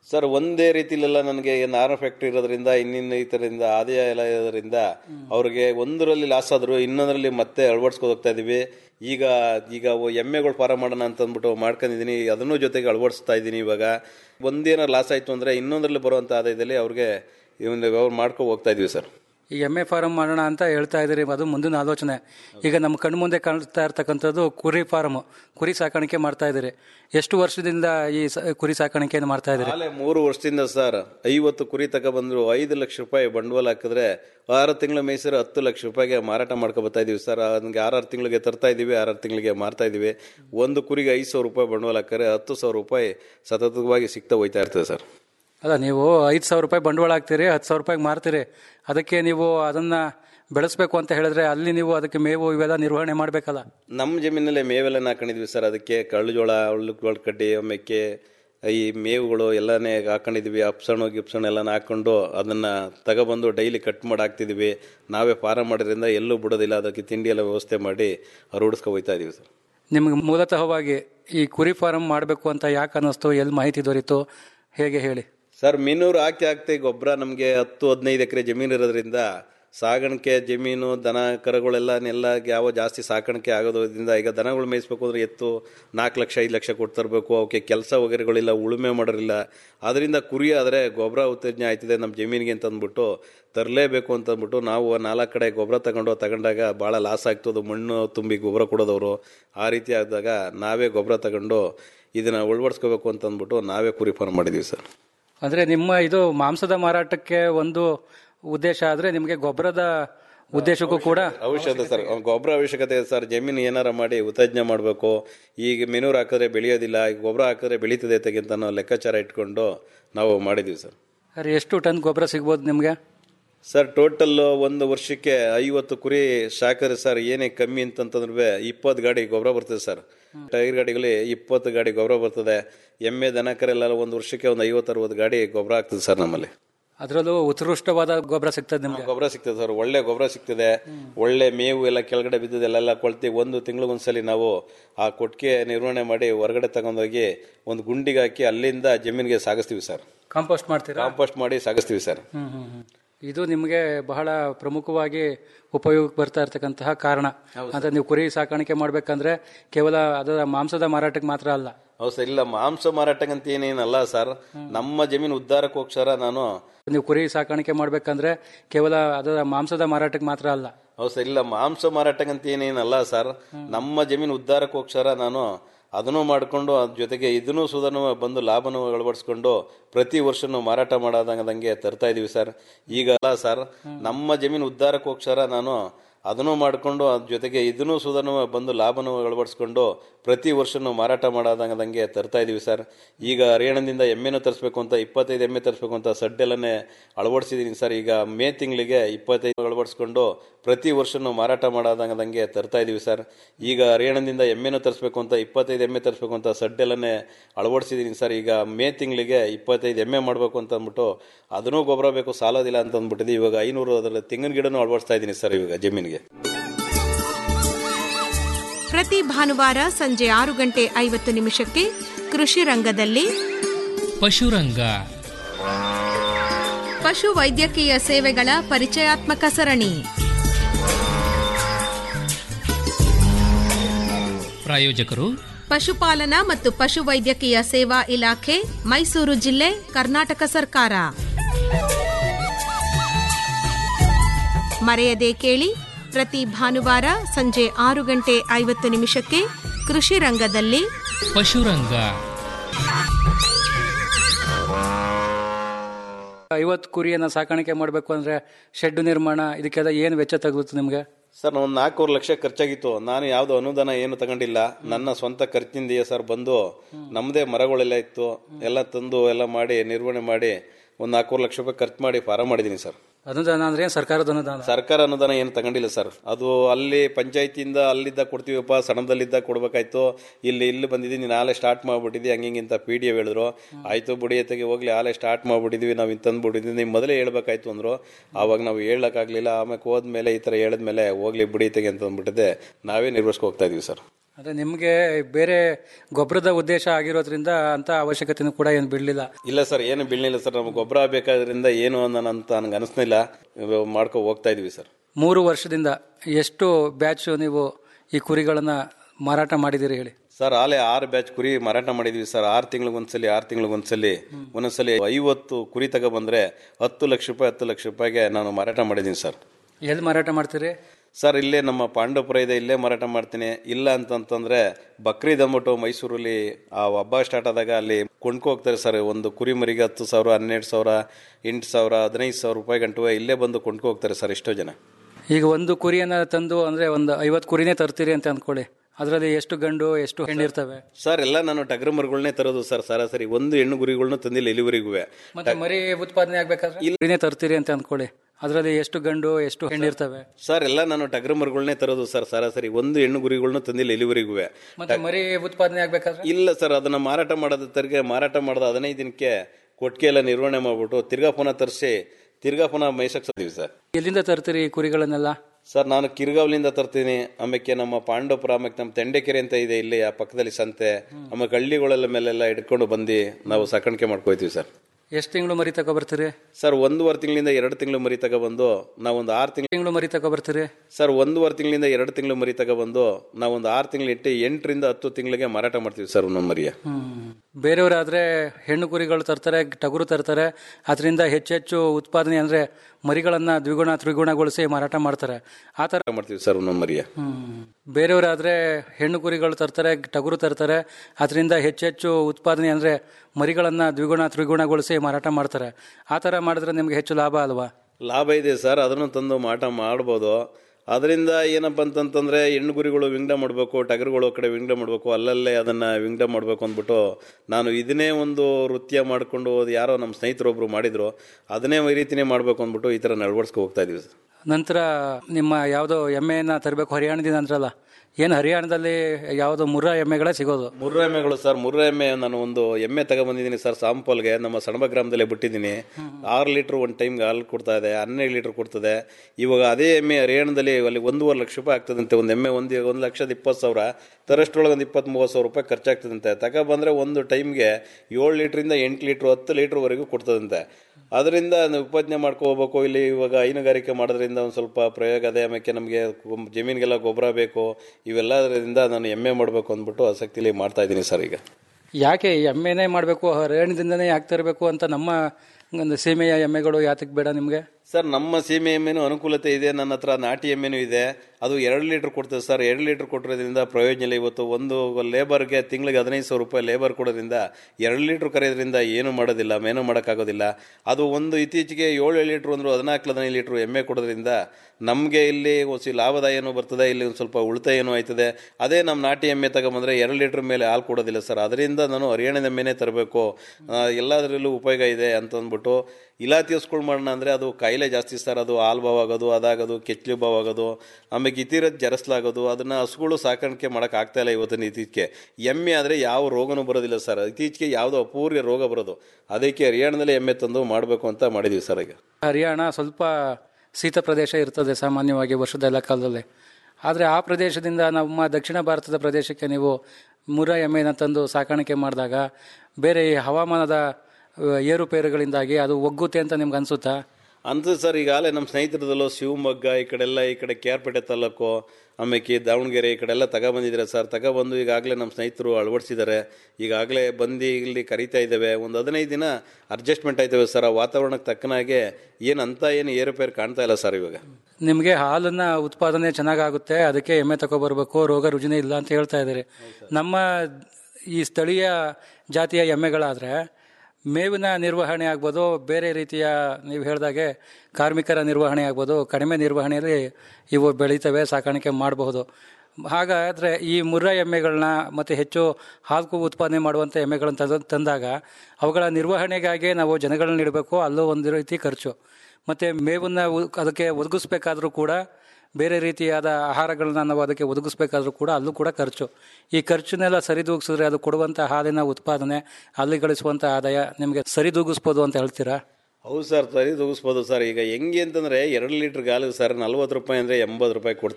ಸರ್ ಒಂದೇ ರೀತಿಲೆಲ್ಲ ನನಗೆ ನಾರ್ ಫ್ಯಾಕ್ಟ್ರಿ ಇರೋದ್ರಿಂದ ಇನ್ನಿನ್ನ ಈ ಥರದಿಂದ ಆದಾಯ ಎಲ್ಲ ಇರೋದ್ರಿಂದ ಅವ್ರಿಗೆ ಒಂದರಲ್ಲಿ ಲಾಸ್ ಆದ್ರು ಇನ್ನೊಂದರಲ್ಲಿ ಮತ್ತೆ ಅಳವಡಿಸ್ಕೊಂಡು ಹೋಗ್ತಾ ಇದೀವಿ ಈಗ ಈಗ ಅವು ಎಮ್ಮೆಗಳು ಫಾರಂ ಮಾಡೋಣ ಅಂತ ಅಂದ್ಬಿಟ್ಟು ಮಾಡ್ಕೊಂಡಿದ್ದೀನಿ ಅದನ್ನೂ ಜೊತೆಗೆ ಅಳವಡಿಸ್ತಾ ಇದ್ದೀನಿ ಇವಾಗ ಒಂದೇನಾರು ಲಾಸ್ ಆಯಿತು ಅಂದರೆ ಇನ್ನೊಂದರಲ್ಲಿ ಬರುವಂಥ ಆದಾಯದಲ್ಲಿ ಅವ್ರಿಗೆ ಈ ಒಂದು ವ್ಯವಹಾರ ಮಾಡ್ಕೊಂಡು ಹೋಗ್ತಾ ಇದೀವಿ ಸರ್ ಈ ಎಮ್ಮೆ ಫಾರಂ ಮಾಡೋಣ ಅಂತ ಹೇಳ್ತಾ ಇದ್ದೀರಿ ಅದು ಮುಂದಿನ ಆಲೋಚನೆ ಈಗ ನಮ್ಮ ಕಣ್ಣು ಮುಂದೆ ಕಾಣ್ತಾ ಇರ್ತಕ್ಕಂಥದ್ದು ಕುರಿ ಫಾರಮ್ ಕುರಿ ಸಾಕಾಣಿಕೆ ಮಾಡ್ತಾ ಇದ್ದೀರಿ ಎಷ್ಟು ವರ್ಷದಿಂದ ಈ ಸ- ಕುರಿ ಸಾಕಾಣಿಕೆಯನ್ನು ಮಾಡ್ತಾ ಇದ್ದೀರಿ ಆಲೆ ಮೂರು ವರ್ಷದಿಂದ ಸರ್ ಐವತ್ತು ಕುರಿ ತಗೊಬಂದ್ರು ಐದು ಲಕ್ಷ ರೂಪಾಯಿ ಬಂಡವಾಳ ಹಾಕಿದ್ರೆ ಆರು ತಿಂಗಳ ಮೇಯ್ಸಿದ್ರೆ ಹತ್ತು ಲಕ್ಷ ರೂಪಾಯಿಗೆ ಮಾರಾಟ ಮಾಡ್ಕೊ ಬರ್ತಾ ಇದೀವಿ ಸರ್ ಅದಕ್ಕೆ ಆರಾರು ತಿಂಗಳಿಗೆ ತರ್ತಾ ಇದೀವಿ ಆರಾರು ತಿಂಗಳಿಗೆ ಮಾರ್ತಾ ಇದೀವಿ ಒಂದು ಕುರಿಗೆ ಐದು ಸಾವಿರ ರೂಪಾಯಿ ಬಂಡವಾಳ ಹಾಕಿದ್ರೆ ಹತ್ತು ಸಾವಿರ ರೂಪಾಯಿ ಸತತವಾಗಿ ಸಿಗ್ತಾ ಹೋಯ್ತಾ ಇರ್ತದೆ ಸರ್ ಅಲ್ಲ ನೀವು ಐದು ಸಾವಿರ ರೂಪಾಯಿ ಬಂಡವಾಳ ಹಾಕ್ತೀರಿ ಹತ್ತು ಸಾವಿರ ರೂಪಾಯಿಗೆ ಮಾರ್ತೀರಿ ಅದಕ್ಕೆ ನೀವು ಅದನ್ನ ಬೆಳೆಸ್ಬೇಕು ಅಂತ ಹೇಳಿದ್ರೆ ಅಲ್ಲಿ ನೀವು ಅದಕ್ಕೆ ಮೇವು ಇವೆಲ್ಲ ನಿರ್ವಹಣೆ ಮಾಡಬೇಕಲ್ಲ ನಮ್ಮ ಜಮೀನಲ್ಲೇ ಮೇವೆಲ್ಲ ಹಾಕೊಂಡಿದ್ವಿ ಸರ್ ಅದಕ್ಕೆ ಕಳ್ಳುಜೋಳ ಉಳ್ಳು ಕಡ್ಡಿ ಮೆಕ್ಕೆ ಈ ಮೇವುಗಳು ಎಲ್ಲಾನೇ ಹಾಕೊಂಡಿದ್ವಿ ಅಪ್ಸಣು ಗಿಪ್ಸಣು ಎಲ್ಲ ಹಾಕೊಂಡು ಅದನ್ನ ತಗೊಬಂದು ಡೈಲಿ ಕಟ್ ಮಾಡಿ ಹಾಕ್ತಿದ್ವಿ ನಾವೇ ಫಾರಂ ಮಾಡೋದ್ರಿಂದ ಎಲ್ಲೂ ಬಿಡೋದಿಲ್ಲ ಅದಕ್ಕೆ ತಿಂಡಿ ಎಲ್ಲ ವ್ಯವಸ್ಥೆ ಮಾಡಿ ರೂಢಿಸ್ಕೊ ಹೋಯ್ತಾ ಇದೀವಿ ಸರ್ ನಿಮ್ಗೆ ಮೂಲತಃವಾಗಿ ಈ ಕುರಿ ಫಾರಂ ಮಾಡಬೇಕು ಅಂತ ಯಾಕೆ ಅನ್ನಿಸ್ತು ಎಲ್ಲಿ ಮಾಹಿತಿ ದೊರೀತು ಹೇಗೆ ಹೇಳಿ ಸರ್ ಮೀನೂರು ಹಾಕಿ ಹಾಕ್ತಿ ಗೊಬ್ಬರ ನಮಗೆ ಹತ್ತು ಹದಿನೈದು ಎಕರೆ ಜಮೀನು ಇರೋದ್ರಿಂದ ಸಾಗಾಣಿಕೆ ಜಮೀನು ದನ ಕರುಗಳೆಲ್ಲನೆಲ್ಲ ಯಾವ ಜಾಸ್ತಿ ಸಾಕಾಣಿಕೆ ಆಗೋದ್ರಿಂದ ಈಗ ದನಗಳು ಮೇಯಿಸ್ಬೇಕು ಅಂದ್ರೆ ಎತ್ತು ನಾಲ್ಕು ಲಕ್ಷ ಐದು ಲಕ್ಷ ಕೊಟ್ಟು ತರಬೇಕು ಅವಕ್ಕೆ ಕೆಲಸ ವಗೈರೆಗಳಿಲ್ಲ ಉಳುಮೆ ಮಾಡೋರಿಲ್ಲ ಅದರಿಂದ ಕುರಿ ಆದರೆ ಗೊಬ್ಬರ ಉತ್ತೇಜನ ಆಯ್ತದೆ ನಮ್ಮ ಜಮೀನಿಗೆ ಅಂತ ಅಂದ್ಬಿಟ್ಟು ತರಲೇಬೇಕು ಅಂತ ಅಂದ್ಬಿಟ್ಟು ನಾವು ನಾಲ್ಕು ಕಡೆ ಗೊಬ್ಬರ ತಗೊಂಡು ತಗೊಂಡಾಗ ಭಾಳ ಲಾಸ್ ಆಗ್ತದೆ ಮಣ್ಣು ತುಂಬಿ ಗೊಬ್ಬರ ಕೊಡೋದವರು ಆ ರೀತಿ ಆದಾಗ ನಾವೇ ಗೊಬ್ಬರ ತಗೊಂಡು ಇದನ್ನ ಉಳ್ವಡಿಸ್ಕೋಬೇಕು ಅಂತ ಅಂದ್ಬಿಟ್ಟು ನಾವೇ ಕುರಿ ಫಾರ್ಮ್ ಮಾಡಿದೀವಿ ಸರ್ ಅಂದ್ರೆ ನಿಮ್ಮ ಇದು ಮಾಂಸದ ಮಾರಾಟಕ್ಕೆ ಒಂದು ಉದ್ದೇಶ ಆದ್ರೆ ನಿಮಗೆ ಗೊಬ್ಬರದ ಉದ್ದೇಶಕ್ಕೂ ಕೂಡ ಅವಶ್ಯಕತೆ ಸರ್ ಗೊಬ್ಬರ ಅವಶ್ಯಕತೆ ಇದೆ ಸರ್ ಜಮೀನು ಏನಾರ ಮಾಡಿ ಉತ್ತೇಜನ ಮಾಡಬೇಕು ಈಗ ಮೆನೂರು ಹಾಕಿದ್ರೆ ಬೆಳೆಯೋದಿಲ್ಲ ಈಗ ಗೊಬ್ಬರ ಹಾಕಿದ್ರೆ ಬೆಳೀತದೆ ತೆಗಿಂತ ನಾವು ಲೆಕ್ಕಾಚಾರ ಇಟ್ಕೊಂಡು ನಾವು ಮಾಡಿದ್ದೀವಿ ಸರ್ ಸರ್ ಎಷ್ಟು ಟನ್ ಗೊಬ್ಬರ ಸಿಗ್ಬೋದು ನಿಮಗೆ ಸರ್ ಟೋಟಲ್ ಒಂದು ವರ್ಷಕ್ಕೆ ಐವತ್ತು ಕುರಿ ಸಾಕಿದ್ರೆ ಸರ್ ಏನೇ ಕಮ್ಮಿ ಅಂತಂತಂದ್ರೆ ಇಪ್ಪತ್ತು ಗಾಡಿ ಗೊಬ್ಬರ ಬರ್ತದೆ ಸರ್ ಟೈರ್ ಗಾಡಿಗಳಲ್ಲಿ ಇಪ್ಪತ್ತು ಗಾಡಿ ಗೊಬ್ಬರ ಬರ್ತದೆ ಎಮ್ಮೆ ದನ ಕರೆಲ್ಲ ಒಂದು ವರ್ಷಕ್ಕೆ ಒಂದು ಐವತ್ತು ಅರವತ್ತು ಗಾಡಿ ಗೊಬ್ಬರ ಆಗ್ತದೆ ಸರ್ ನಮ್ಮಲ್ಲಿ ಅದರಲ್ಲೂ ಉತ್ಕೃಷ್ಟವಾದ ಗೊಬ್ಬರ ಸಿಗ್ತದೆ ನಿಮಗೆ ಗೊಬ್ಬರ ಸಿಗ್ತದೆ ಸರ್ ಒಳ್ಳೆ ಗೊಬ್ಬರ ಸಿಗ್ತದೆ ಒಳ್ಳೆ ಮೇವು ಎಲ್ಲ ಕೆಳಗಡೆ ಬಿದ್ದದೆಲ್ಲ ಕೊಳ್ತಿ ಒಂದು ತಿಂಗಳಿಗೊಂದ್ಸಲಿ ನಾವು ಆ ಕೊಟ್ಟಿಗೆ ನಿರ್ವಹಣೆ ಮಾಡಿ ಹೊರಗಡೆ ತಗೊಂಡೋಗಿ ಒಂದು ಗುಂಡಿಗೆ ಹಾಕಿ ಅಲ್ಲಿಂದ ಜಮೀನಿಗೆ ಸಾಗಿಸ್ತೀವಿ ಸರ್ ಕಾಂಪೋಸ್ಟ್ ಮಾಡ್ತೀರಾ ಕಾಂಪೋಸ್ಟ್ ಮಾಡಿ ಸಾಗಿಸ್ತೀವಿ ಸರ್ ಹ್ಮ್ ಹ್ಮ್ ಹ್ಮ್. ಇದು ನಿಮಗೆ ಬಹಳ ಪ್ರಮುಖವಾಗಿ ಉಪಯೋಗಕ್ಕೆ ಬರ್ತಾ ಇರ್ತಕ್ಕಂತಹ ಕಾರಣ ಅಂದ್ರೆ ನೀವು ಕುರಿ ಸಾಕಾಣಿಕೆ ಮಾಡ್ಬೇಕಂದ್ರೆ ಕೇವಲ ಅದರ ಮಾಂಸದ ಮಾರಾಟಕ್ಕೆ ಮಾತ್ರ ಅಲ್ಲ ಹೌದು ಸರ್ ಇಲ್ಲ ಮಾಂಸ ಮಾರಾಟಕ್ಕಂತ ಏನೇನಲ್ಲ ಸರ್ ನಮ್ಮ ಜಮೀನು ಉದ್ಧಾರಕ್ಕೋಸ್ಕರ ನಾನು ನೀವು ಕುರಿ ಸಾಕಾಣಿಕೆ ಮಾಡ್ಬೇಕಂದ್ರೆ ಕೇವಲ ಅದರ ಮಾಂಸದ ಮಾರಾಟಕ್ಕೆ ಮಾತ್ರ ಅಲ್ಲ ಹೌದು ಸರ್ ಇಲ್ಲ ಮಾಂಸ ಮಾರಾಟಕ್ಕಂತ ಏನೇನಲ್ಲ ಸರ್ ನಮ್ಮ ಜಮೀನು ಉದ್ಧಾರಕ್ಕೋಸ್ಕರ ನಾನು ಅದನ್ನು ಮಾಡಿಕೊಂಡು ಅದ್ರ ಜೊತೆಗೆ ಇದನ್ನು ಸುಧನು ಬಂದು ಲಾಭನೂ ಅಳವಡಿಸ್ಕೊಂಡು ಪ್ರತಿ ವರ್ಷನೂ ಮಾರಾಟ ಮಾಡೋದಂಗೆ ತರ್ತಾ ಇದೀವಿ ಸರ್ ಈಗ ಅಲ್ಲ ಸರ್ ನಮ್ಮ ಜಮೀನು ಉದ್ಧಾರಕ್ಕೋಸ್ಕರ ನಾನು ಅದನ್ನು ಮಾಡಿಕೊಂಡು ಅದ್ರ ಜೊತೆಗೆ ಇದನ್ನು ಸುಧನು ಬಂದು ಲಾಭನೂ ಅಳವಡಿಸ್ಕೊಂಡು ಪ್ರತಿ ವರ್ಷನೂ ಮಾರಾಟ ಮಾಡೋದಂಗೆ ತರ್ತಾ ಇದೀವಿ ಸರ್ ಈಗ ಹರಿಯಾಣದಿಂದ ಎಮ್ಮೆನೂ ತರಿಸ್ಬೇಕು ಅಂತ ಇಪ್ಪತ್ತೈದು ಎಮ್ಮೆ ತರಿಸ್ಬೇಕು ಅಂತ ಸಡ್ಡೆಲ್ಲನೇ ಅಳವಡಿಸಿದೀನಿ ಸರ್ ಈಗ ಮೇ ತಿಂಗಳಿಗೆ ಇಪ್ಪತ್ತೈದು ಅಳವಡಿಸ್ಕೊಂಡು ಪ್ರತಿ ವರ್ಷನೂ ಮಾರಾಟ ಮಾಡೋದಂಗೆ ತರ್ತಾ ಇದೀವಿ ಸರ್ ಈಗ ಹರಿಯಾಣದಿಂದ ಎಮ್ಮೆನೂ ತರಿಸ್ಬೇಕು ಅಂತ ಇಪ್ಪತ್ತೈದು ಎಮ್ಮೆ ತರಿಸ್ಬೇಕು ಅಂತ ಸಡ್ಡೆಲ್ಲನೇ ಅಳವಡಿಸಿದೀನಿ ಸರ್ ಈಗ ಮೇ ತಿಂಗಳಿಗೆ ಇಪ್ಪತ್ತೈದು ಎಮ್ಮೆ ಮಾಡಬೇಕು ಅಂತ ಅಂದ್ಬಿಟ್ಟು ಅದನ್ನೂ ಗೊಬ್ಬರ ಬೇಕು ಸಾಲೋದಿಲ್ಲ ಅಂತ ಅಂದ್ಬಿಟ್ಟಿದ್ವಿ ಇವಾಗ ಐನೂರು ಅದರ ತೆಂಗಿನ ಗಿಡನೂ ಅಳವಡಿಸ್ತಾ ಇದ್ದೀನಿ ಸರ್ ಇವಾಗ ಜಮೀನಿಗೆ ಪ್ರತಿ ಭಾನುವಾರ ಸಂಜೆ ಆರು ಗಂಟೆ ಐವತ್ತು ನಿಮಿಷಕ್ಕೆ ಕೃಷಿ ರಂಗದಲ್ಲಿ ಪಶುರಂಗ ಪಶು ವೈದ್ಯಕೀಯ ಸೇವೆಗಳ ಪರಿಚಯಾತ್ಮಕ ಸರಣಿ ಪ್ರಾಯೋಜಕರು ಪಶುಪಾಲನಾ ಮತ್ತು ಪಶು ವೈದ್ಯಕೀಯ ಸೇವಾ ಇಲಾಖೆ ಮೈಸೂರು ಜಿಲ್ಲೆ ಕರ್ನಾಟಕ ಸರ್ಕಾರ ಮರೆಯದೆ ಕೇಳಿ ಪ್ರತಿ ಭಾನುವಾರ ಸಂಜೆ ಆರು ಗಂಟೆ ಐವತ್ತು ನಿಮಿಷಕ್ಕೆ ಕೃಷಿ ರಂಗದಲ್ಲಿ ಪಶುರಂಗ ಐವತ್ತು ಕುರಿಯನ್ನ ಸಾಕಾಣಿಕೆ ಮಾಡಬೇಕು ಅಂದ್ರೆ ಶೆಡ್ ನಿರ್ಮಾಣ ಇದಕ್ಕೆಲ್ಲ ಏನು ವೆಚ್ಚ ತಗುತ್ತೆ ನಿಮಗೆ ಸರ್ ಒಂದು ನಾಲ್ಕೂವರೆ ಲಕ್ಷ ಖರ್ಚಾಗಿತ್ತು ನಾನು ಯಾವ್ದು ಅನುದಾನ ಏನು ತಗೊಂಡಿಲ್ಲ ನನ್ನ ಸ್ವಂತ ಖರ್ಚಿಂದೆಯೇ ಸರ್ ಬಂದು ನಮ್ಮದೇ ಮರಗಳೆಲ್ಲ ಇತ್ತು ಎಲ್ಲ ತಂದು ಎಲ್ಲ ಮಾಡಿ ನಿರ್ವಹಣೆ ಮಾಡಿ ಒಂದು ನಾಲ್ಕೂವರೆ ಲಕ್ಷ ರೂಪಾಯಿ ಖರ್ಚು ಮಾಡಿ ಫಾರಂ ಮಾಡಿದ್ದೀನಿ ಸರ್ ಅನುದಾನ ಅಂದ್ರೆ ಏನ್ ಸರ್ಕಾರದ ಅನುದಾನ ಸರ್ಕಾರ ಅನುದಾನ ಏನು ತಗೊಂಡಿಲ್ಲ ಸರ್ ಅದು ಅಲ್ಲಿ ಪಂಚಾಯತಿಯಿಂದ ಅಲ್ಲಿದ್ದ ಕೊಡ್ತೀವಪ್ಪ ಸಣ್ಣದಲ್ಲಿದ್ದ ಕೊಡ್ಬೇಕಾಯ್ತು ಇಲ್ಲಿ ಇಲ್ಲಿ ಬಂದಿದ್ದೀನಿ ನಾಳೆ ಸ್ಟಾರ್ಟ್ ಮಾಡ್ಬಿಟ್ಟಿದ್ವಿ ಹಂಗಿಂಗಿಂತ ಪಿ ಡಿ ಎಫ್ ಹೇಳಿದ್ರು ಆಯ್ತು ಬುಡಿ ಎತ್ತಗೆ ಹೋಗ್ಲಿ ಆಲೆ ಸ್ಟಾರ್ಟ್ ಮಾಡ್ಬಿಟ್ಟಿದ್ವಿ ನಾವು ಇಂತ ತಂದ್ಬಿಟ್ಟಿದ್ವಿ ನೀವು ಮೊದಲೇ ಹೇಳ್ಬೇಕಾಯ್ತು ಅಂದ್ರು ಆವಾಗ ನಾವು ಹೇಳಕ್ಕಾಗ್ಲಿಲ್ಲ ಆಮೇಲೆ ಹೋದ್ಮೇಲೆ ಈ ತರ ಹೇಳಿದ್ಮೇಲೆ ಹೋಗ್ಲಿ ಬುಡಿ ತೆಗೆ ಅಂತ ಅಂದ್ಬಿಟ್ಟಿದ್ದೆ ನಾವೇ ನಿರ್ವಹಿಸ್ಕೊ ಹೋಗ್ತಾ ಇದೀವಿ ಸರ್ ಅಂದರೆ ನಿಮಗೆ ಬೇರೆ ಗೊಬ್ಬರದ ಉದ್ದೇಶ ಆಗಿರೋದ್ರಿಂದ ಅಂತ ಅವಶ್ಯಕತೆನೂ ಕೂಡ ಏನು ಬೀಳಲಿಲ್ಲ ಇಲ್ಲ ಸರ್ ಏನು ಬೀಳಲಿಲ್ಲ ಸರ್ ನಮ್ಗೆ ಗೊಬ್ಬರ ಬೇಕಾದ್ರಿಂದ ಏನು ಅನ್ನೋಂತ ನನಗೆ ಅನಿಸ್ನಿಲ್ಲ ಮಾಡ್ಕೊ ಹೋಗ್ತಾ ಇದೀವಿ ಸರ್ ಮೂರು ವರ್ಷದಿಂದ ಎಷ್ಟು ಬ್ಯಾಚ್ ನೀವು ಈ ಕುರಿಗಳನ್ನು ಮಾರಾಟ ಮಾಡಿದ್ದೀರಿ ಹೇಳಿ ಸರ್ ಆಲೆ ಆರು ಬ್ಯಾಚ್ ಕುರಿ ಮಾರಾಟ ಮಾಡಿದ್ವಿ ಸರ್ ಆರು ತಿಂಗಳಿಗೊಂದ್ಸಲಿ ಆರು ತಿಂಗಳಿಗೊಂದ್ಸಲಿ ಒಂದೊಂದ್ಸಲಿ ಐವತ್ತು ಕುರಿ ತಗೊಬಂದ್ರೆ ಹತ್ತು ಲಕ್ಷ ರೂಪಾಯಿ ಹತ್ತು ಲಕ್ಷ ರೂಪಾಯಿಗೆ ನಾನು ಮಾರಾಟ ಮಾಡಿದ್ದೀನಿ ಸರ್ ಎಲ್ಲಿ ಮಾರಾಟ ಮಾಡ್ತೀರಿ ಸರ್ ಇಲ್ಲೇ ನಮ್ಮ ಪಾಂಡವಪುರ ಇದೆ ಇಲ್ಲೇ ಮಾರಾಟ ಮಾಡ್ತೀನಿ ಇಲ್ಲ ಅಂತಂತಂದ್ರೆ ಬಕ್ರೀದ್ ಅಂದ್ಬಿಟ್ಟು ಮೈಸೂರಲ್ಲಿ ಆ ಹಬ್ಬ ಸ್ಟಾರ್ಟ್ ಆದಾಗ ಅಲ್ಲಿ ಕೊಂಡ್ಕೊ ಹೋಗ್ತಾರೆ ಸರ್ ಒಂದು ಕುರಿ ಮರಿಗೆ ಹತ್ತು ಸಾವಿರ ಹನ್ನೆರಡು ಸಾವಿರ ಎಂಟು ಸಾವಿರ ಹದಿನೈದು ಸಾವಿರ ರೂಪಾಯಿ ಗಂಟು ಇಲ್ಲೇ ಬಂದು ಕೊಂಡ್ಕೊ ಹೋಗ್ತಾರೆ ಸರ್ ಎಷ್ಟೋ ಜನ ಈಗ ಒಂದು ಕುರಿಯನ್ನು ತಂದು ಅಂದರೆ ಒಂದು ಐವತ್ತು ಕುರಿನೇ ತರ್ತೀರಿ ಅಂತ ಅಂದ್ಕೊಳ್ಳಿ ಅದರಲ್ಲಿ ಎಷ್ಟು ಗಂಡು ಎಷ್ಟು ಹೆಣ್ಣಿರ್ತವೆ ಸರ್ ಎಲ್ಲ ನಾನು ಟಗರು ಮರಿಗಳನ್ನೇ ತರೋದು ಸರ್ ಸರಾಸರಿ ಒಂದು ಹೆಣ್ಣು ಗುರಿಗಳನ್ನ ತಂದಿಲ್ಲ ಇಲ್ಲಿವರೆಗೂ ಮತ್ತೆ ಮರಿ ಉತ್ಪಾದನೆ ಆಗ್ಬೇಕಾದ್ರೆ ಕುರಿನೇ ತರ್ತೀರಿ ಅಂತ ಅಂದ್ಕೊಳ್ಳಿ ಅದರಲ್ಲಿ ಎಷ್ಟು ಗಂಡು ಎಷ್ಟು ಹೆಣ್ಣಿರ್ತವೆ ಸರ್ ಎಲ್ಲ ನಾನು ಟಗರು ಮರಿಗಳನ್ನೇ ತರೋದು ಸರ್ ಸರಾಸರಿ ಒಂದು ಹೆಣ್ಣು ಗುರಿಗಳನ್ನ ತಂದಿಲ್ಲ ಇಲ್ಲಿವರೆಗೂ ಮತ್ತೆ ಮರಿ ಉತ್ಪಾದನೆ ಆಗ್ಬೇಕಾದ್ರೆ ಇಲ್ಲ ಸರ್ ಅದನ್ನ ಮಾರಾಟ ಮಾಡೋದ ತರಿಗೆ ಮಾರಾಟ ಮಾಡೋದು ಹದಿನೈದು ದಿನಕ್ಕೆ ಕೊಟ್ಟಿಗೆ ಎಲ್ಲ ನಿರ್ವಹಣೆ ಮಾಡ್ಬಿಟ್ಟು ತಿರ್ಗಾ ಪುನಃ ತರಿಸಿ ತಿರ್ಗಾ ಪುನಃ ಮೈಸೂರಿಗೆ ಸತ್ತೀವಿ ಸರ್ ಎಲ್ಲಿಂದ ತರ್ತೀರಿ ಈ ಕುರಿಗಳನ್ನೆಲ್ಲ ಸರ್ ನಾನು ಕಿರ್ಗಾವ್ಲಿಂದ ತರ್ತೀನಿ ಆಮೇಲೆ ನಮ್ಮ ಪಾಂಡವಪುರ ಆಮೇಲೆ ನಮ್ಮ ತೆಂಡೆಕೆರೆ ಅಂತ ಇದೆ ಇಲ್ಲಿ ಆ ಪಕ್ಕದಲ್ಲಿ ಸಂತೆ ಆಮೇಲೆ ಹಳ್ಳಿಗಳೆಲ್ಲ ಮೇಲೆಲ್ಲ ಹಿಡ್ಕೊಂಡು ಬಂದು ನಾವು ಸಾಕಾಣಿಕೆ ಮಾಡ್ಕೊಯ್ತೀವಿ ಸರ್ ಎಷ್ಟು ತಿಂಗಳು ಮರಿ ತಗೊಬರ್ತೀರಿ ಸರ್ ಒಂದೂವರೆ ತಿಂಗಳಿಂದ ಎರಡು ತಿಂಗಳು ಮರಿ ತಗೊಬಂದು ನಾವೊಂದು ಆರು ತಿಂಗಳು ತಿಂಗಳು ಮರಿ ತಗೊಬರ್ತೀರಿ ಸರ್ ಒಂದೂವರೆ ತಿಂಗಳಿಂದ ಎರಡು ತಿಂಗಳು ಮರಿ ತಗೊಬಂದು ನಾವೊಂದು ಆರು ತಿಂಗಳು ಇಟ್ಟು ಎಂಟರಿಂದ ಹತ್ತು ತಿಂಗಳಿಗೆ ಮಾರಾಟ ಮಾಡ್ತೀವಿ ಸರ್ ಒಂದೊಂದು ಮರಿಯ ಬೇರೆಯವರಾದ್ರೆ ಹೆಣ್ಣು ಕುರಿಗಳು ತರ್ತಾರೆ ಟಗರು ತರ್ತಾರೆ ಅದರಿಂದ ಹೆಚ್ಚೆಚ್ಚು ಉತ್ಪಾದನೆ ಅಂದ್ರೆ ಮರಿಗಳನ್ನ ದ್ವಿಗುಣ ತ್ರಿಗುಣಗೊಳಿಸಿ ಮಾರಾಟ ಮಾಡ್ತಾರೆ ಆ ಥರ ಮಾಡ್ತೀವಿ ಸರ್ ಒಂದೊಂದು ಮರಿಯ ಬೇರೆಯವರಾದ್ರೆ ಹೆಣ್ಣು ಕುರಿಗಳು ತರ್ತಾರೆ ಟಗರು ತರ್ತಾರೆ ಅದರಿಂದ ಹೆಚ್ಚೆಚ್ಚು ಉತ್ಪಾದನೆ ಅಂದ್ರೆ ಮರಿಗಳನ್ನ ದ್ವಿಗುಣ ತ್ರಿಗುಣಗೊಳಿಸಿ ಮಾರಾಟ ಮಾಡ್ತಾರೆ ಆ ಥರ ಮಾಡಿದ್ರೆ ನಿಮ್ಗೆ ಹೆಚ್ಚು ಲಾಭ ಅಲ್ವಾ ಲಾಭ ಇದೆ ಸರ್ ಅದನ್ನು ತಂದು ಮಾಟ ಮಾಡ್ಬೋದು ಅದರಿಂದ ಏನಪ್ಪ ಅಂತಂತಂದ್ರೆ ಹೆಣ್ಣು ಗುರಿಗಳು ವಿಂಗಡ ಮಾಡಬೇಕು ಟಗರುಗಳು ಆ ಕಡೆ ವಿಂಗಡ ಮಾಡಬೇಕು ಅಲ್ಲಲ್ಲೇ ಅದನ್ನ ವಿಂಗಡ ಮಾಡಬೇಕು ಅಂದ್ಬಿಟ್ಟು ನಾನು ಇದನ್ನೇ ಒಂದು ವೃತ್ತಿಯ ಮಾಡಿಕೊಂಡು ಯಾರೋ ನಮ್ಮ ಸ್ನೇಹಿತರೊಬ್ರು ಮಾಡಿದ್ರು ಅದನ್ನೇ ಈ ರೀತಿನೇ ಮಾಡಬೇಕು ಅಂದ್ಬಿಟ್ಟು ಈ ಥರ ನಡ್ವಡ್ಸ್ಕೊ ಹೋಗ್ತಾ ಇದೀವಿ ಸರ್ ನಂತರ ನಿಮ್ಮ ಯಾವುದೋ ಎಮ್ಮೆಯನ್ನ ತರಬೇಕು ಹರಿಯಾಣದಿಂದ ಅಂದ್ರಲ್ಲ ಏನು ಹರಿಯಾಣದಲ್ಲಿ ಯಾವುದೋ ಮುರ್ರಾ ಎಮ್ಮೆಗಳೇ ಸಿಗೋದು ಮುರ್ರ ಎಮ್ಮೆಗಳು ಸರ್ ಮುರ್ರ ಎಮ್ಮೆ ನಾನು ಒಂದು ಎಮ್ಮೆ ತಗೊಂಬಂದಿದ್ದೀನಿ ಸರ್ ಸಾಂಪಲ್ಗೆ ನಮ್ಮ ಸಣಬ ಗ್ರಾಮದಲ್ಲೇ ಬಿಟ್ಟಿದ್ದೀನಿ ಆರು ಲೀಟ್ರ್ ಒಂದು ಟೈಮ್ಗೆ ಹಾಲು ಕೊಡ್ತಾ ಇದೆ ಹನ್ನೆರಡು ಲೀಟ್ರ್ ಕೊಡ್ತದೆ ಇವಾಗ ಅದೇ ಎಮ್ಮೆ ಹರಿಯಾಣದಲ್ಲಿ ಅಲ್ಲಿ ಒಂದೂವರೆ ಲಕ್ಷ ರೂಪಾಯಿ ಆಗ್ತದಂತೆ ಒಂದು ಎಮ್ಮೆ ಒಂದು ಒಂದು ಲಕ್ಷದ ಇಪ್ಪತ್ತು ಸಾವಿರ ತರಷ್ಟೊಳಗೆ ಒಂದು ಇಪ್ಪತ್ತ್ ಮೂವತ್ತು ಸಾವಿರ ರೂಪಾಯಿ ಖರ್ಚಾಗ್ತದಂತೆ ತಗೊಬಂದ್ರೆ ಒಂದು ಟೈಮ್ಗೆ ಏಳು ಲೀಟ್ರಿಂದ ಎಂಟು ಲೀಟ್ರ್ ಹತ್ತು ಲೀಟ್ರ್ವರೆಗೂ ಕೊಡ್ತದಂತೆ ಅದರಿಂದ ಉತ್ಪಾದನೆ ಮಾಡ್ಕೋಬೇಕು ಇಲ್ಲಿ ಇವಾಗ ಹೈನುಗಾರಿಕೆ ಮಾಡೋದ್ರಿಂದ ಒಂದು ಸ್ವಲ್ಪ ಪ್ರಯೋಗ ಅದೇ ಆಮೇಲೆ ನಮಗೆ ಜಮೀನಿಗೆಲ್ಲ ಗೊಬ್ಬರ ಬೇಕು ಇವೆಲ್ಲದರಿಂದ ನಾನು ಎಮ್ಮೆ ಮಾಡಬೇಕು ಅಂದ್ಬಿಟ್ಟು ಆಸಕ್ತಿಲಿ ಮಾಡ್ತಾ ಇದ್ದೀನಿ ಸರ್ ಈಗ ಯಾಕೆ ಎಮ್ಮೆನೇ ಮಾಡಬೇಕು ಹರಿಯಾಣದಿಂದನೇ ಯಾಕೆ ತರಬೇಕು ಅಂತ ನಮ್ಮ ಒಂದು ಸೀಮೆಯ ಎಮ್ಮೆಗಳು ಯಾತಕ್ಕೆ ಬೇಡ ನಿಮಗೆ ಸರ್ ನಮ್ಮ ಸೀಮೆ ಎಮ್ಮೆನೂ ಅನುಕೂಲತೆ ಇದೆ ನನ್ನ ಹತ್ರ ನಾಟಿ ಎಮ್ಮೆನೂ ಇದೆ ಅದು ಎರಡು ಲೀಟರ್ ಕೊಡ್ತದೆ ಸರ್ ಎರಡು ಲೀಟರ್ ಕೊಟ್ಟಿರೋದ್ರಿಂದ ಪ್ರಯೋಜನ ಇಲ್ಲ ಇವತ್ತು ಒಂದು ಲೇಬರ್ಗೆ ತಿಂಗಳಿಗೆ ಹದಿನೈದು ಸಾವಿರ ರೂಪಾಯಿ ಲೇಬರ್ ಕೊಡೋದ್ರಿಂದ ಎರಡು ಲೀಟರ್ ಕರೆಯೋದ್ರಿಂದ ಏನು ಮಾಡೋದಿಲ್ಲ ಮೇನು ಮಾಡೋಕ್ಕಾಗೋದಿಲ್ಲ ಅದು ಒಂದು ಇತ್ತೀಚೆಗೆ ಏಳು ಲೀಟ್ರ್ ಅಂದ್ರು ಹದಿನಾಲ್ಕು ಹದಿನೈದು ಲೀಟ್ರ್ ಎಮ್ಮೆ ಕೊಡೋದ್ರಿಂದ ನಮಗೆ ಇಲ್ಲಿ ಒಂದು ಲಾಭದಾಯನೂ ಬರ್ತದೆ ಇಲ್ಲಿ ಒಂದು ಸ್ವಲ್ಪ ಉಳಿತಾಯನೂ ಆಯ್ತದೆ ಅದೇ ನಮ್ಮ ನಾಟಿ ಎಮ್ಮೆ ತಗೊಂಬಂದ್ರೆ ಎರಡು ಲೀಟರ್ ಮೇಲೆ ಹಾಲು ಕೊಡೋದಿಲ್ಲ ಸರ್ ಅದರಿಂದ ನಾನು ಹರಿಯಾಣದ ಎಮ್ಮೆನೇ ತರಬೇಕು ಎಲ್ಲದರಲ್ಲೂ ಉಪಯೋಗ ಇದೆ ಅಂತಂದ್ಬಿಟ್ಟು ಇಲಾತಿ ಹಸ್ಗಳು ಮಾಡೋಣ ಅಂದರೆ ಅದು ಕಾಯಿಲೆ ಜಾಸ್ತಿ ಸರ್ ಅದು ಹಾಲು ಬಾವ್ ಆಗೋದು ಅದಾಗೋದು ಕೆಚ್ಚಲು ಬಾವ್ ಆಗೋದು ಆಮೇಲೆ ಇತಿರದ್ ಜರಸ್ಲಾಗೋದು ಅದನ್ನ ಹಸುಗಳು ಸಾಕಾಣಿಕೆ ಮಾಡೋಕೆ ಆಗ್ತಾ ಇಲ್ಲ ಇವತ್ತಿನ ಇತ್ತೀಚೆಗೆ ಎಮ್ಮೆ ಆದರೆ ಯಾವ ರೋಗನೂ ಬರೋದಿಲ್ಲ ಸರ್ ಇತ್ತೀಚೆಗೆ ಯಾವುದೋ ಅಪೂರ್ಯ ರೋಗ ಬರೋದು ಅದಕ್ಕೆ ಹರಿಯಾಣದಲ್ಲಿ ಎಮ್ಮೆ ತಂದು ಮಾಡಬೇಕು ಅಂತ ಮಾಡಿದೀವಿ ಸರ್ ಈಗ ಹರಿಯಾಣ ಸ್ವಲ್ಪ ಶೀತ ಪ್ರದೇಶ ಇರ್ತದೆ ಸಾಮಾನ್ಯವಾಗಿ ವರ್ಷದ ಎಲ್ಲ ಕಾಲದಲ್ಲಿ ಆದರೆ ಆ ಪ್ರದೇಶದಿಂದ ನಮ್ಮ ದಕ್ಷಿಣ ಭಾರತದ ಪ್ರದೇಶಕ್ಕೆ ನೀವು ಮುರ ಎಮ್ಮೆನ ತಂದು ಸಾಕಾಣಿಕೆ ಮಾಡಿದಾಗ ಬೇರೆ ಈ ಹವಾಮಾನದ ಆ, ಏರುಪೇರುಗಳಿಂದಾಗಿ ಅದು ಒಗ್ಗುತ್ತೆ ಅಂತ ನಿಮ್ಗೆ ಅನ್ಸುತ್ತಾ ಅಂತ ಸರ್ ಈಗಾಗಲೇ ನಮ್ಮ ಸ್ನೇಹಿತರದಲ್ಲೂ ಶಿವಮೊಗ್ಗ ಈ ಕಡೆಲ್ಲ ಈ ಕಡೆ ಕೆ ಆರ್ ಪೇಟೆ ತಾಲೂಕು ಆಮೇಲೆ ದಾವಣಗೆರೆ ಈ ಕಡೆ ಎಲ್ಲ ತಗೊಬಂದಿದ್ದಾರೆ ಸರ್ ತಗೊಬಂದು ಈಗಾಗಲೇ ನಮ್ಮ ಸ್ನೇಹಿತರು ಅಳವಡಿಸಿದ್ದಾರೆ ಈಗಾಗಲೇ ಬಂದು ಇಲ್ಲಿ ಕರಿತಾ ಇದ್ದೇವೆ ಒಂದು ಹದಿನೈದು ದಿನ ಅಡ್ಜಸ್ಟ್ಮೆಂಟ್ ಆಯ್ತವೆ ಸರ್ ಆ ವಾತಾವರಣಕ್ಕೆ ತಕ್ಕನಾಗೆ ಏನು ಅಂತ ಏನು ಏರುಪೇರು ಕಾಣ್ತಾ ಇಲ್ಲ ಸರ್ ಇವಾಗ ನಿಮಗೆ ಹಾಲನ್ನ ಉತ್ಪಾದನೆ ಚೆನ್ನಾಗಾಗುತ್ತೆ ಅದಕ್ಕೆ ಎಮ್ಮೆ ತಗೊಬರ್ಬೇಕು ರೋಗ ರುಜಿನ ಇಲ್ಲ ಅಂತ ಹೇಳ್ತಾ ಇದ್ದೀರಿ ನಮ್ಮ ಈ ಸ್ಥಳೀಯ ಜಾತಿಯ ಎಮ್ಮೆಗಳಾದರೆ ಮೇವಿನ ನಿರ್ವಹಣೆ ಆಗ್ಬೋದು ಬೇರೆ ರೀತಿಯ ನೀವು ಹೇಳಿದಾಗೆ ಕಾರ್ಮಿಕರ ನಿರ್ವಹಣೆ ಆಗ್ಬೋದು ಕಡಿಮೆ ನಿರ್ವಹಣೆಯಲ್ಲಿ ಇವು ಬೆಳೀತವೆ ಸಾಕಾಣಿಕೆ ಮಾಡಬಹುದು ಹಾಗಾದರೆ ಈ ಮುರ್ರಾ ಎಮ್ಮೆಗಳನ್ನ ಮತ್ತು ಹೆಚ್ಚು ಹಾಲು ಉತ್ಪಾದನೆ ಮಾಡುವಂಥ ಎಮ್ಮೆಗಳನ್ನು ತಂದ ತಂದಾಗ ಅವುಗಳ ನಿರ್ವಹಣೆಗಾಗಿ ನಾವು ಜನಗಳನ್ನ ಇಡಬೇಕು ಅಲ್ಲೂ ಒಂದು ರೀತಿ ಖರ್ಚು ಮತ್ತು ಮೇವನ್ನು ಉ- ಅದಕ್ಕೆ ಒದಗಿಸ್ಬೇಕಾದ್ರೂ ಕೂಡ ಬೇರೆ ರೀತಿಯಾದ ಆಹಾರಗಳನ್ನ ನಾವು ಅದಕ್ಕೆ ಒದಗಿಸ್ಬೇಕಾದ್ರೂ ಕೂಡ ಅಲ್ಲೂ ಕೂಡ ಖರ್ಚು ಈ ಖರ್ಚನ್ನೆಲ್ಲ ಸರಿದೂಗಿಸಿದ್ರೆ ಅದು ಕೊಡುವಂಥ ಹಾಲಿನ ಉತ್ಪಾದನೆ ಅಲ್ಲಿ ಗಳಿಸುವಂಥ ಆದಾಯ ನಿಮಗೆ ಸರಿದೂಗಿಸ್ಬೋದು ಅಂತ ಹೇಳ್ತೀರಾ ಹೌದು ಸರ್ ಸರಿ ತೂಗಿಸ್ಬೋದು ಸರ್ ಈಗ ಹೆಂಗೆ ಅಂತಂದ್ರೆ ಎರಡು ಲೀಟರ್ ಹಾಲು ಸರ್ ನಲ್ವತ್ತು ರೂಪಾಯಿ ಅಂದ್ರೆ ಎಂಬತ್ತು ರೂಪಾಯಿ ಕೊಡ್ತಾರೆ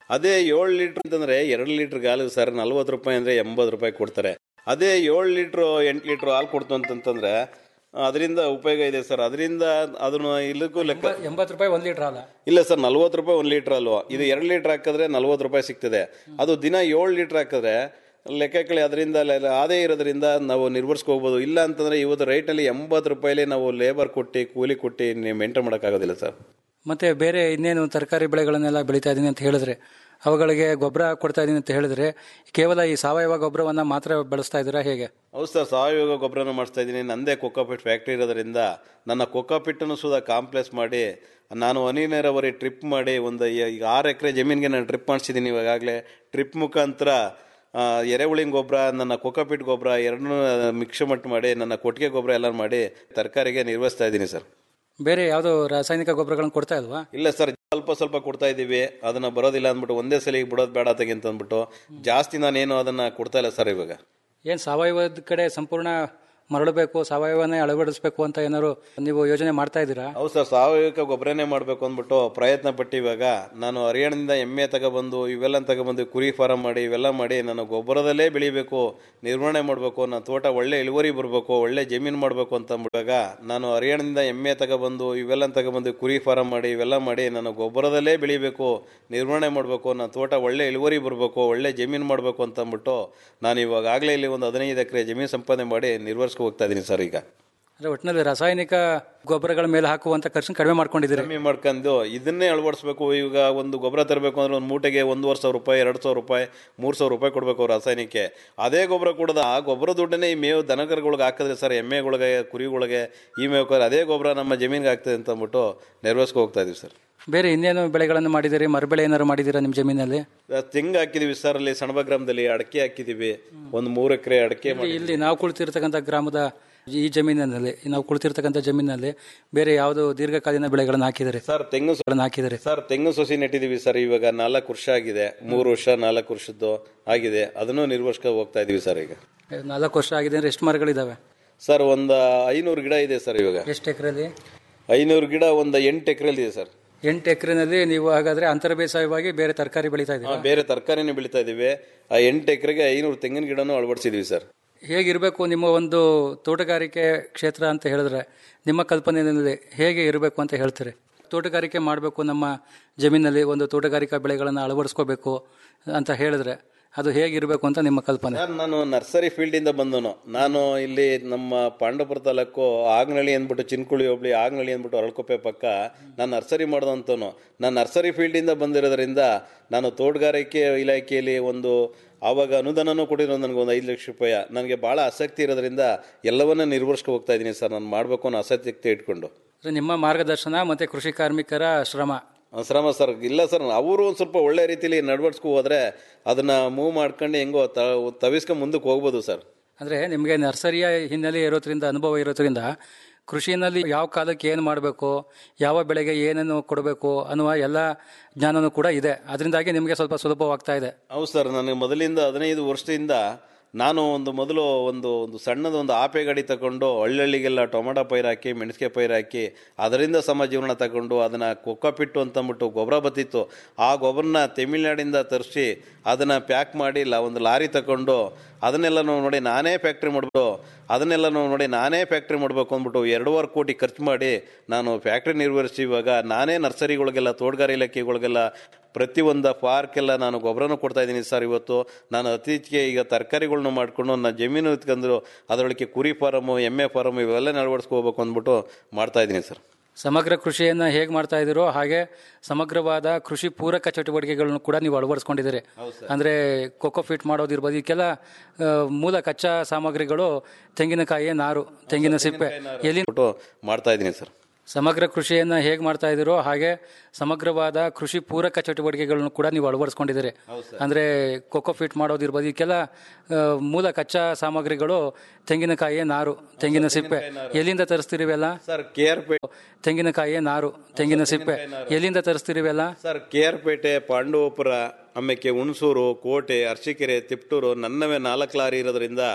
ಅದೇ ಏಳು ಲೀಟ್ರ್ ಅಂತಂದ್ರೆ ಎರಡು ಲೀಟ್ರ್ ಹಾಲು ಸರ್ ನಲ್ವತ್ತು ರೂಪಾಯಿ ಅಂದ್ರೆ ಎಂಬತ್ತು ರೂಪಾಯಿ ಕೊಡ್ತಾರೆ ಅದೇ ಏಳು ಲೀಟ್ರ್ ಎಂಟು ಲೀಟ್ರ್ ಹಾಲು ಕೊಡ್ತು ಅಂತಂತಂದ್ರೆ ಅದರಿಂದ ಉಪಯೋಗ ಇದೆ ಸರ್ ಅದರಿಂದ ಅದನ್ನ ಇಲ್ಲಕ್ಕೂ ಲೆಕ್ಕ ಎಂಬತ್ತು ರೂಪಾಯಿ ಒಂದು ಲೀಟರ್ ಅಲ್ಲ ಇಲ್ಲ ಸರ್ ನಲ್ವತ್ತು ರೂಪಾಯಿ ಒಂದು ಲೀಟರ್ ಅಲ್ವಾ ಇದು ಎರಡು ಲೀಟರ್ ಹಾಕಿದ್ರೆ ನಲ್ವತ್ತು ರೂಪಾಯಿ ಸಿಗ್ತದೆ ಅದು ದಿನ ಏಳು ಲೀಟರ್ ಹಾಕಿದ್ರೆ ಲೆಕ್ಕಕ್ಕೆ ಅದರಿಂದ ಆದಾಯ ಇರೋದ್ರಿಂದ ನಾವು ನಿರ್ವಹಿಸ್ಕೋಬಹುದು ಇಲ್ಲ ಅಂತಂದ್ರೆ ಇವತ್ತು ರೈಟಲ್ಲಿ ಎಂಬತ್ತು ರೂಪಾಯಿಲಿ ನಾವು ಲೇಬರ್ ಕೊಟ್ಟು ಕೂಲಿ ಕೊಟ್ಟು ಮೇಂಟೈನ್ ಮಾಡೋಕ್ಕಾಗೋದಿಲ್ಲ ಸರ್ ಮತ್ತೆ ಬೇರೆ ಇನ್ನೇನು ತರಕಾರಿ ಬೆಳೆಗಳನ್ನೆಲ್ಲ ಬೆಳೀತಾ ಇದ್ದೀನಿ ಅಂತ ಹೇಳಿದ್ರೆ ಅವುಗಳಿಗೆ ಗೊಬ್ಬರ ಕೊಡ್ತಾ ಇದ್ದೀನಿ ಅಂತ ಹೇಳಿದ್ರೆ ಕೇವಲ ಈ ಸಾವಯವ ಗೊಬ್ಬರವನ್ನ ಮಾತ್ರ ಬಳಸ್ತಾ ಇದ್ದೀರಾ ಹೇಗೆ ಹೌದು ಸರ್ ಸಾವಯವ ಗೊಬ್ಬರನ ಮಾಡಿಸ್ತಾ ಇದ್ದೀನಿ ನಂದೇ ಕೊಕ್ಕೋಪಿಟ್ ಫ್ಯಾಕ್ಟ್ರಿ ಇರೋದ್ರಿಂದ ನನ್ನ ಕೊಕ್ಕೋಪಿಟ್ಟನ್ನು ಸುಧಾ ಕಾಂಪ್ಲೆಕ್ಸ್ ಮಾಡಿ ನಾನು ಹನಿ ನೀರಾವರಿ ಟ್ರಿಪ್ ಮಾಡಿ ಒಂದು ಈಗ ಆರು ಎಕರೆ ಜಮೀನಿಗೆ ನಾನು ಟ್ರಿಪ್ ಮಾಡಿಸಿದ್ದೀನಿ ಇವಾಗಲೇ ಟ್ರಿಪ್ ಮುಖಾಂತರ ಆ, ಎರೆಹುಳಿನ ಗೊಬ್ಬರ ನನ್ನ ಕೊಕ್ಕೋಪಿಟ್ ಗೊಬ್ಬರ ಎರಡನ್ನೂ ಮಿಕ್ಸ್ ಮಟ್ಟು ಮಾಡಿ ನನ್ನ ಕೊಟ್ಟಿಗೆ ಗೊಬ್ಬರ ಎಲ್ಲ ಮಾಡಿ ತರಕಾರಿಗೆ ನಿರ್ವಹಿಸ್ತಾ ಇದ್ದೀನಿ ಸರ್ ಬೇರೆ ಯಾವುದೋ ರಾಸಾಯನಿಕ ಗೊಬ್ಬರಗಳನ್ನು ಕೊಡ್ತಾ ಇಲ್ವಾ ಇಲ್ಲ ಸರ್ ಸ್ವಲ್ಪ ಸ್ವಲ್ಪ ಕೊಡ್ತಾ ಇದ್ದೀವಿ ಅದನ್ನ ಬರೋದಿಲ್ಲ ಅಂದ್ಬಿಟ್ಟು ಒಂದೇ ಸಲ ಬಿಡೋದು ಬೇಡ ತೆಗಿ ಅಂತ ಅಂದ್ಬಿಟ್ಟು ಜಾಸ್ತಿ ನಾನೇನು ಅದನ್ನ ಕೊಡ್ತಾ ಇಲ್ಲ ಸರ್ ಇವಾಗ ಏನು ಸಾವಯವದ ಕಡೆ ಸಂಪೂರ್ಣ ಮರಳಬೇಕು ಸಾವಯವನ್ನೇ ಅಳವಡಿಸಬೇಕು ಅಂತ ಏನಾದ್ರು ನೀವು ಯೋಜನೆ ಮಾಡ್ತಾ ಇದ್ದೀರಾ ಹೌದು ಸರ್ ಸಾವಯವಿಕ ಗೊಬ್ಬರನೇ ಮಾಡಬೇಕು ಅಂದ್ಬಿಟ್ಟು ಪ್ರಯತ್ನ ಪಟ್ಟು ಇವಾಗ ನಾನು ಹರಿಯಾಣದಿಂದ ಎಮ್ಮೆ ತಗೊಬಂದು ಇವೆಲ್ಲ ತಗೊಬಂದು ಕುರಿ ಫಾರಂ ಮಾಡಿ ಇವೆಲ್ಲ ಮಾಡಿ ನಾನು ಗೊಬ್ಬರದಲ್ಲೇ ಬೆಳಿಬೇಕು ನಿರ್ವಹಣೆ ಮಾಡಬೇಕು ನನ್ನ ತೋಟ ಒಳ್ಳೆ ಇಳುವರಿ ಬರಬೇಕು ಒಳ್ಳೆ ಜಮೀನು ಮಾಡಬೇಕು ಅಂತ ಅಂದ್ಬಿಟ್ಟಾಗ ನಾನು ಹರಿಯಾಣದಿಂದ ಎಮ್ಮೆ ತಗೊಬಂದು ಇವೆಲ್ಲ ತಗೊಬಂದು ಕುರಿ ಫಾರಂ ಮಾಡಿ ಇವೆಲ್ಲ ಮಾಡಿ ನಾನು ಗೊಬ್ಬರದಲ್ಲೇ ಬೆಳಿಬೇಕು ನಿರ್ವಹಣೆ ಮಾಡಬೇಕು ನನ್ನ ತೋಟ ಒಳ್ಳೆ ಇಳುವರಿ ಬರಬೇಕು ಒಳ್ಳೆ ಜಮೀನು ಮಾಡಬೇಕು ಅಂತ ಅಂದ್ಬಿಟ್ಟು ನಾನು ಇವಾಗಲೇ ಇಲ್ಲಿ ಒಂದು ಹದಿನೈದು ಎಕರೆ ಜಮೀನು ಸಂಪಾದನೆ ಮಾಡಿ ನಿರ್ವಹಿಸ್ಕೊ ಹೋಗ್ತಾ ಇದ್ದೀನಿ ಸರ್ ಈಗ ಅಂದ್ರೆ ಒಟ್ಟಿನಲ್ಲಿ ರಾಸಾಯನಿಕ ಗೊಬ್ಬರಗಳ ಮೇಲೆ ಹಾಕುವಂತ ಖರ್ಚು ಕಡಿಮೆ ಮಾಡ್ಕೊಂಡಿದ್ದೀರಿ ಕಮ್ಮಿ ಮಾಡ್ಕೊಂಡು ಇದನ್ನೇ ಅಳವಡಿಸ್ಬೇಕು ಈಗ ಒಂದು ಗೊಬ್ಬರ ತರಬೇಕು ಅಂದ್ರೆ ಒಂದು ಮೂಟೆಗೆ ಒಂದೂವರೆ ಸಾವಿರ ರೂಪಾಯಿ ಎರಡು ಸಾವಿರ ರೂಪಾಯಿ ಮೂರು ಸಾವಿರ ರೂಪಾಯಿ ಕೊಡಬೇಕು ರಾಸಾಯನಿಕ ಅದೇ ಗೊಬ್ಬರ ಕೊಡದ ಆ ಗೊಬ್ಬರ ದುಡ್ಡನ್ನೇ ಈ ಮೇವು ದನಕರುಗಳಿಗೆ ಹಾಕಿದ್ರೆ ಸರ್ ಎಮ್ಮೆಗಳಿಗೆ ಕುರಿಗಳಿಗೆ ಈ ಮೇವು ಅದೇ ಗೊಬ್ಬರ ನಮ್ಮ ಜಮೀನಿಗೆ ಆಗ್ತದೆ ಅಂತ ಅಂದ್ಬಿಟ್ಟು ನೆರವೇರಿಸ್ಕೊ ಹೋಗ್ತಾ ಇದೀವಿ ಸರ್ ಬೇರೆ ಇನ್ನೇನು ಬೆಳೆಗಳನ್ನು ಮಾಡಿದ್ದೀರಿ ಮರಬೆಳೆ ಏನಾದ್ರು ಮಾಡಿದ್ದೀರಾ ನಿಮ್ಮ ಜಮೀನಲ್ಲಿ ತೆಂಗು ಹಾಕಿದೀವಿ ಸರ್ ಅಲ್ಲಿ ಸಣಬ ಗ್ರಾಮದಲ್ಲಿ ಅಡಕೆ ಹಾಕಿದೀವಿ ಒಂದು ಮೂರು ಎಕರೆ ಅಡಕೆ ಇಲ್ಲಿ- ಇಲ್ಲಿ ನಾವು ಕುಳಿತಿರ್ತಕ್ಕಂಥ ಗ್ರಾಮದ ಈ ಜಮೀನಿನಲ್ಲಿ ನಾವು ಕುಳಿತಿರ್ತಕ್ಕಂಥ ಜಮೀನಿನಲ್ಲಿ ಬೇರೆ ಯಾವುದು ದೀರ್ಘಕಾಲೀನ ಬೆಳೆಗಳನ್ನು ಹಾಕಿದರೆ ಸರ್ ತೆಂಗು ಹಾಕಿದರೆ ಸರ್ ತೆಂಗು ಸಸಿ ನೆಟ್ಟಿದೀವಿ ಸರ್ ಇವಾಗ ನಾಲ್ಕು ವರ್ಷ ಆಗಿದೆ ಮೂರು ವರ್ಷ ನಾಲ್ಕು ವರ್ಷದ್ದು ಆಗಿದೆ ಅದನ್ನು ನಿರ್ವಹಿಸ್ಕೊ ಹೋಗ್ತಾ ಇದೀವಿ ಸರ್ ಈಗ ನಾಲ್ಕು ವರ್ಷ ಆಗಿದೆ ಅಂದ್ರೆ ಎಷ್ಟು ಮರಗಳಿದಾವೆ ಸರ್ ಒಂದು ಐನೂರು ಗಿಡ ಇದೆ ಸರ್ ಇವಾಗ ಎಷ್ಟು ಎಕರೆಲಿ ಐನೂರು ಗಿಡ ಒಂದು ಎಂಟು ಎಕರೆಲಿ ಇದೆ ಸರ್ ಎಂಟು ಎಕರೆನಲ್ಲಿ ನೀವು ಹಾಗಾದ್ರೆ ಅಂತರ ಬೇಸಾಯವಾಗಿ ಬೇರೆ ತರಕಾರಿ ಬೆಳೀತಾ ಆ, ಇದ್ದೀರಾ ಬೇರೆ ತರಕಾರಿನೇ ಬೆಳಿತಾ ಇದೀವಿ ಆ ಎಂಟು ಎಕರೆಗೆ ಐನೂರು ತೆಂಗಿನ ಗಿಡನೂ ಅಳವಡಿಸಿದೀವಿ ಸರ್ ಹೇಗಿರಬೇಕು ನಿಮ್ಮ ಒಂದು ತೋಟಗಾರಿಕೆ ಕ್ಷೇತ್ರ ಅಂತ ಹೇಳಿದ್ರೆ ನಿಮ್ಮ ಕಲ್ಪನೆಯಲ್ಲಿ ಹೇಗೆ ಇರಬೇಕು ಅಂತ ಹೇಳ್ತೀರಿ ತೋಟಗಾರಿಕೆ ಮಾಡಬೇಕು ನಮ್ಮ ಜಮೀನಲ್ಲಿ ಒಂದು ತೋಟಗಾರಿಕಾ ಬೆಳೆಗಳನ್ನು ಅಳವಡಿಸ್ಕೋಬೇಕು ಅಂತ ಹೇಳಿದ್ರೆ ಅದು ಹೇಗಿರಬೇಕು ಅಂತ ನಿಮ್ಮ ಕಲ್ಪನೆ ಸರ್ ನಾನು ನರ್ಸರಿ ಫೀಲ್ಡ್ ಇಂದ ಬಂದನು ನಾನು ಇಲ್ಲಿ ನಮ್ಮ ಪಾಂಡವಪುರ ತಾಲೂಕು ಆಗ್ನಳ್ಳಿ ಅಂದ್ಬಿಟ್ಟು ಚಿನ್ಕುಳಿ ಹೋಬ್ಳಿ ಆಗ್ನಳ್ಳಿ ಅಂದ್ಬಿಟ್ಟು ಅರಳ್ಕೊಪ್ಪೆ ಪಕ್ಕ ನಾನು ನರ್ಸರಿ ಮಾಡ್ದಂತನು ನಾನು ನರ್ಸರಿ ಫೀಲ್ಡ್ ಇಂದ ಬಂದಿರೋದ್ರಿಂದ ನಾನು ತೋಟಗಾರಿಕೆ ಇಲಾಖೆಯಲ್ಲಿ ಒಂದು ಆವಾಗ ಅನುದಾನನೂ ಕೊಟ್ಟಿರೋ ನನಗೆ ಒಂದು ಐದು ಲಕ್ಷ ರೂಪಾಯಿ ನನಗೆ ಭಾಳ ಆಸಕ್ತಿ ಇರೋದ್ರಿಂದ ಎಲ್ಲವನ್ನ ನಿರ್ವಹಿಸ್ಕೊ ಹೋಗ್ತಾ ಇದ್ದೀನಿ ಸರ್ ನಾನು ಮಾಡಬೇಕು ಅನ್ನೋ ಆಸಕ್ತಿ ಇಟ್ಕೊಂಡು ಅಂದ್ರೆ ನಿಮ್ಮ ಮಾರ್ಗದರ್ಶನ ಮತ್ತೆ ಕೃಷಿ ಕಾರ್ಮಿಕರ ಶ್ರಮ ಆ, ಶ್ರಮ ಸರ್ ಇಲ್ಲ ಸರ್ ಅವರು ಒಂದು ಸ್ವಲ್ಪ ಒಳ್ಳೆ ರೀತಿಲಿ ನಡ್ವಡ್ಸ್ಕೊ ಹೋದ್ರೆ ಅದನ್ನ ಮೂವ್ ಮಾಡ್ಕೊಂಡು ಹೆಂಗೋ ತ- ತವಿಸ್ಕೊಂಡು ಮುಂದಕ್ಕೆ ಹೋಗ್ಬೋದು ಸರ್ ಅಂದ್ರೆ ನಿಮಗೆ ನರ್ಸರಿಯ ಹಿನ್ನೆಲೆ ಇರೋದ್ರಿಂದ ಅನುಭವ ಇರೋದ್ರಿಂದ ಕೃಷಿಯಲ್ಲಿ ಯಾವ ಕಾಲಕ್ಕೆ ಏನು ಮಾಡಬೇಕು ಯಾವ ಬೆಳೆಗೆ ಏನನ್ನು ಕೊಡಬೇಕು ಅನ್ನುವ ಎಲ್ಲ ಜ್ಞಾನನೂ ಕೂಡ ಇದೆ ಅದರಿಂದಾಗಿ ನಿಮಗೆ ಸ್ವಲ್ಪ ಸುಲಭವಾಗ್ತಾ ಇದೆ ಹೌದು ಸರ್ ನನಗೆ ಮೊದಲಿಂದ ಹದಿನೈದು ವರ್ಷದಿಂದ ನಾನು ಒಂದು ಮೊದಲು ಒಂದು ಒಂದು ಸಣ್ಣದ ಒಂದು ಆಪೆ ಗಾಡಿ ತಗೊಂಡು ಹಳ್ಳಿಗಳಿಗೆಲ್ಲ ಟೊಮೊಟೊ ಪೈರು ಹಾಕಿ ಮೆಣಸಿಗೆ ಪೈರು ಹಾಕಿ ಅದರಿಂದ ಸಮ ಜೀವನ ತಗೊಂಡು ಅದನ್ನು ಕೊಕ್ಕಪಿಟ್ಟು ಅಂತಂದ್ಬಿಟ್ಟು ಗೊಬ್ಬರ ಬತ್ತಿತ್ತು ಆ ಗೊಬ್ಬರನ ತಮಿಳ್ನಾಡಿಂದ ತರಿಸಿ ಅದನ್ನು ಪ್ಯಾಕ್ ಮಾಡಿ ಲ ಒಂದು ಲಾರಿ ತಗೊಂಡು ಅದನ್ನೆಲ್ಲ ನೋಡಿ ನಾನೇ ಫ್ಯಾಕ್ಟ್ರಿ ಮಾಡ್ಬಿಟ್ಟು ಅದನ್ನೆಲ್ಲ ನೋಡಿ ನಾನೇ ಫ್ಯಾಕ್ಟ್ರಿ ಮಾಡಬೇಕು ಅಂದ್ಬಿಟ್ಟು ಎರಡೂವರೆ ಕೋಟಿ ಖರ್ಚು ಮಾಡಿ ನಾನು ಫ್ಯಾಕ್ಟ್ರಿ ನಿರ್ವಹಿಸಿ ಇವಾಗ ನಾನೇ ನರ್ಸರಿಗಳಿಗೆಲ್ಲ ತೋಟಗಾರಿ ಇಲಾಖೆಗಳಿಗೆಲ್ಲ ಪ್ರತಿಯೊಂದು ಪಾರ್ಕೆಲ್ಲ ನಾನು ಗೊಬ್ಬರನೂ ಕೊಡ್ತಾ ಇದ್ದೀನಿ ಸರ್ ಇವತ್ತು ನಾನು ಅತೀಚೆಗೆ ಈಗ ತರಕಾರಿಗಳ್ನ ಮಾಡ್ಕೊಂಡು ನನ್ನ ಜಮೀನು ಇತ್ಕೊಂಡು ಅದರೊಳಗೆ ಕುರಿ ಫಾರಮು ಎಮ್ಮೆ ಫಾರಮು ಇವೆಲ್ಲ ಅಳವಡಿಸ್ಕೋಬೇಕು ಅಂದ್ಬಿಟ್ಟು ಮಾಡ್ತಾ ಇದ್ದೀನಿ ಸರ್ ಸಮಗ್ರ ಕೃಷಿಯನ್ನ ಹೇಗೆ ಮಾಡ್ತಾ ಇದ್ದೀರೋ ಹಾಗೆ ಸಮಗ್ರವಾದ ಕೃಷಿ ಪೂರಕ ಚಟುವಟಿಕೆಗಳನ್ನು ಕೂಡ ನೀವು ಅಳವಡಿಸ್ಕೊಂಡಿದ್ದೀರಿ ಅಂದ್ರೆ ಕೊಕೋ ಫಿಟ್ ಮಾಡೋದಿರ್ಬೋದು ಇದಕ್ಕೆಲ್ಲ ಆ, ಮೂಲ ಕಚ್ಚಾ ಸಾಮಗ್ರಿಗಳು ತೆಂಗಿನಕಾಯಿ ನಾರು ತೆಂಗಿನ ಸಿಪ್ಪೆ ಎಲ್ಲಿ ಬಿಟ್ಟು ಮಾಡ್ತಾ ಇದ್ದೀನಿ ಸರ್ ಸಮಗ್ರ ಕೃಷಿಯನ್ನ ಹೇಗೆ ಮಾಡ್ತಾ ಇದ್ದೀರೋ ಹಾಗೆ ಸಮಗ್ರವಾದ ಕೃಷಿ ಪೂರಕ ಚಟುವಟಿಕೆಗಳನ್ನು ಕೂಡ ನೀವು ಅಳವಡಿಸ್ಕೊಂಡಿದ್ದೀರಿ ಅಂದ್ರೆ ಕೊಕೋ ಫಿಟ್ ಮಾಡೋದಿರ್ಬೋದು ಇದಕ್ಕೆಲ್ಲ ಆ, ಮೂಲ ಕಚ್ಚಾ ಸಾಮಗ್ರಿಗಳು ತೆಂಗಿನಕಾಯಿ ನಾರು ತೆಂಗಿನ ಸಿಪ್ಪೆ ಎಲ್ಲಿಂದ ತರಿಸ್ತೀರಿ ಇವೆಲ್ಲ ಸರ್ ಕೆ ಆರ್ ಪೇಟೆ ತೆಂಗಿನಕಾಯಿ ನಾರು ತೆಂಗಿನ ಸಿಪ್ಪೆ ಎಲ್ಲಿಂದ ತರಿಸ್ತೀರಿ ಇವೆಲ್ಲ ಸರ್ ಕೆ ಆರ್ ಪೇಟೆ ಪಾಂಡವಪುರ ಆಮೇಲೆ ಹುಣಸೂರು ಕೋಟೆ ಅರ್ಶಿಕೆರೆ ತಿಪ್ಟೂರು ನನ್ನವೇ ನಾಲ್ಕು ಲಾರಿ ಇರೋದ್ರಿಂದ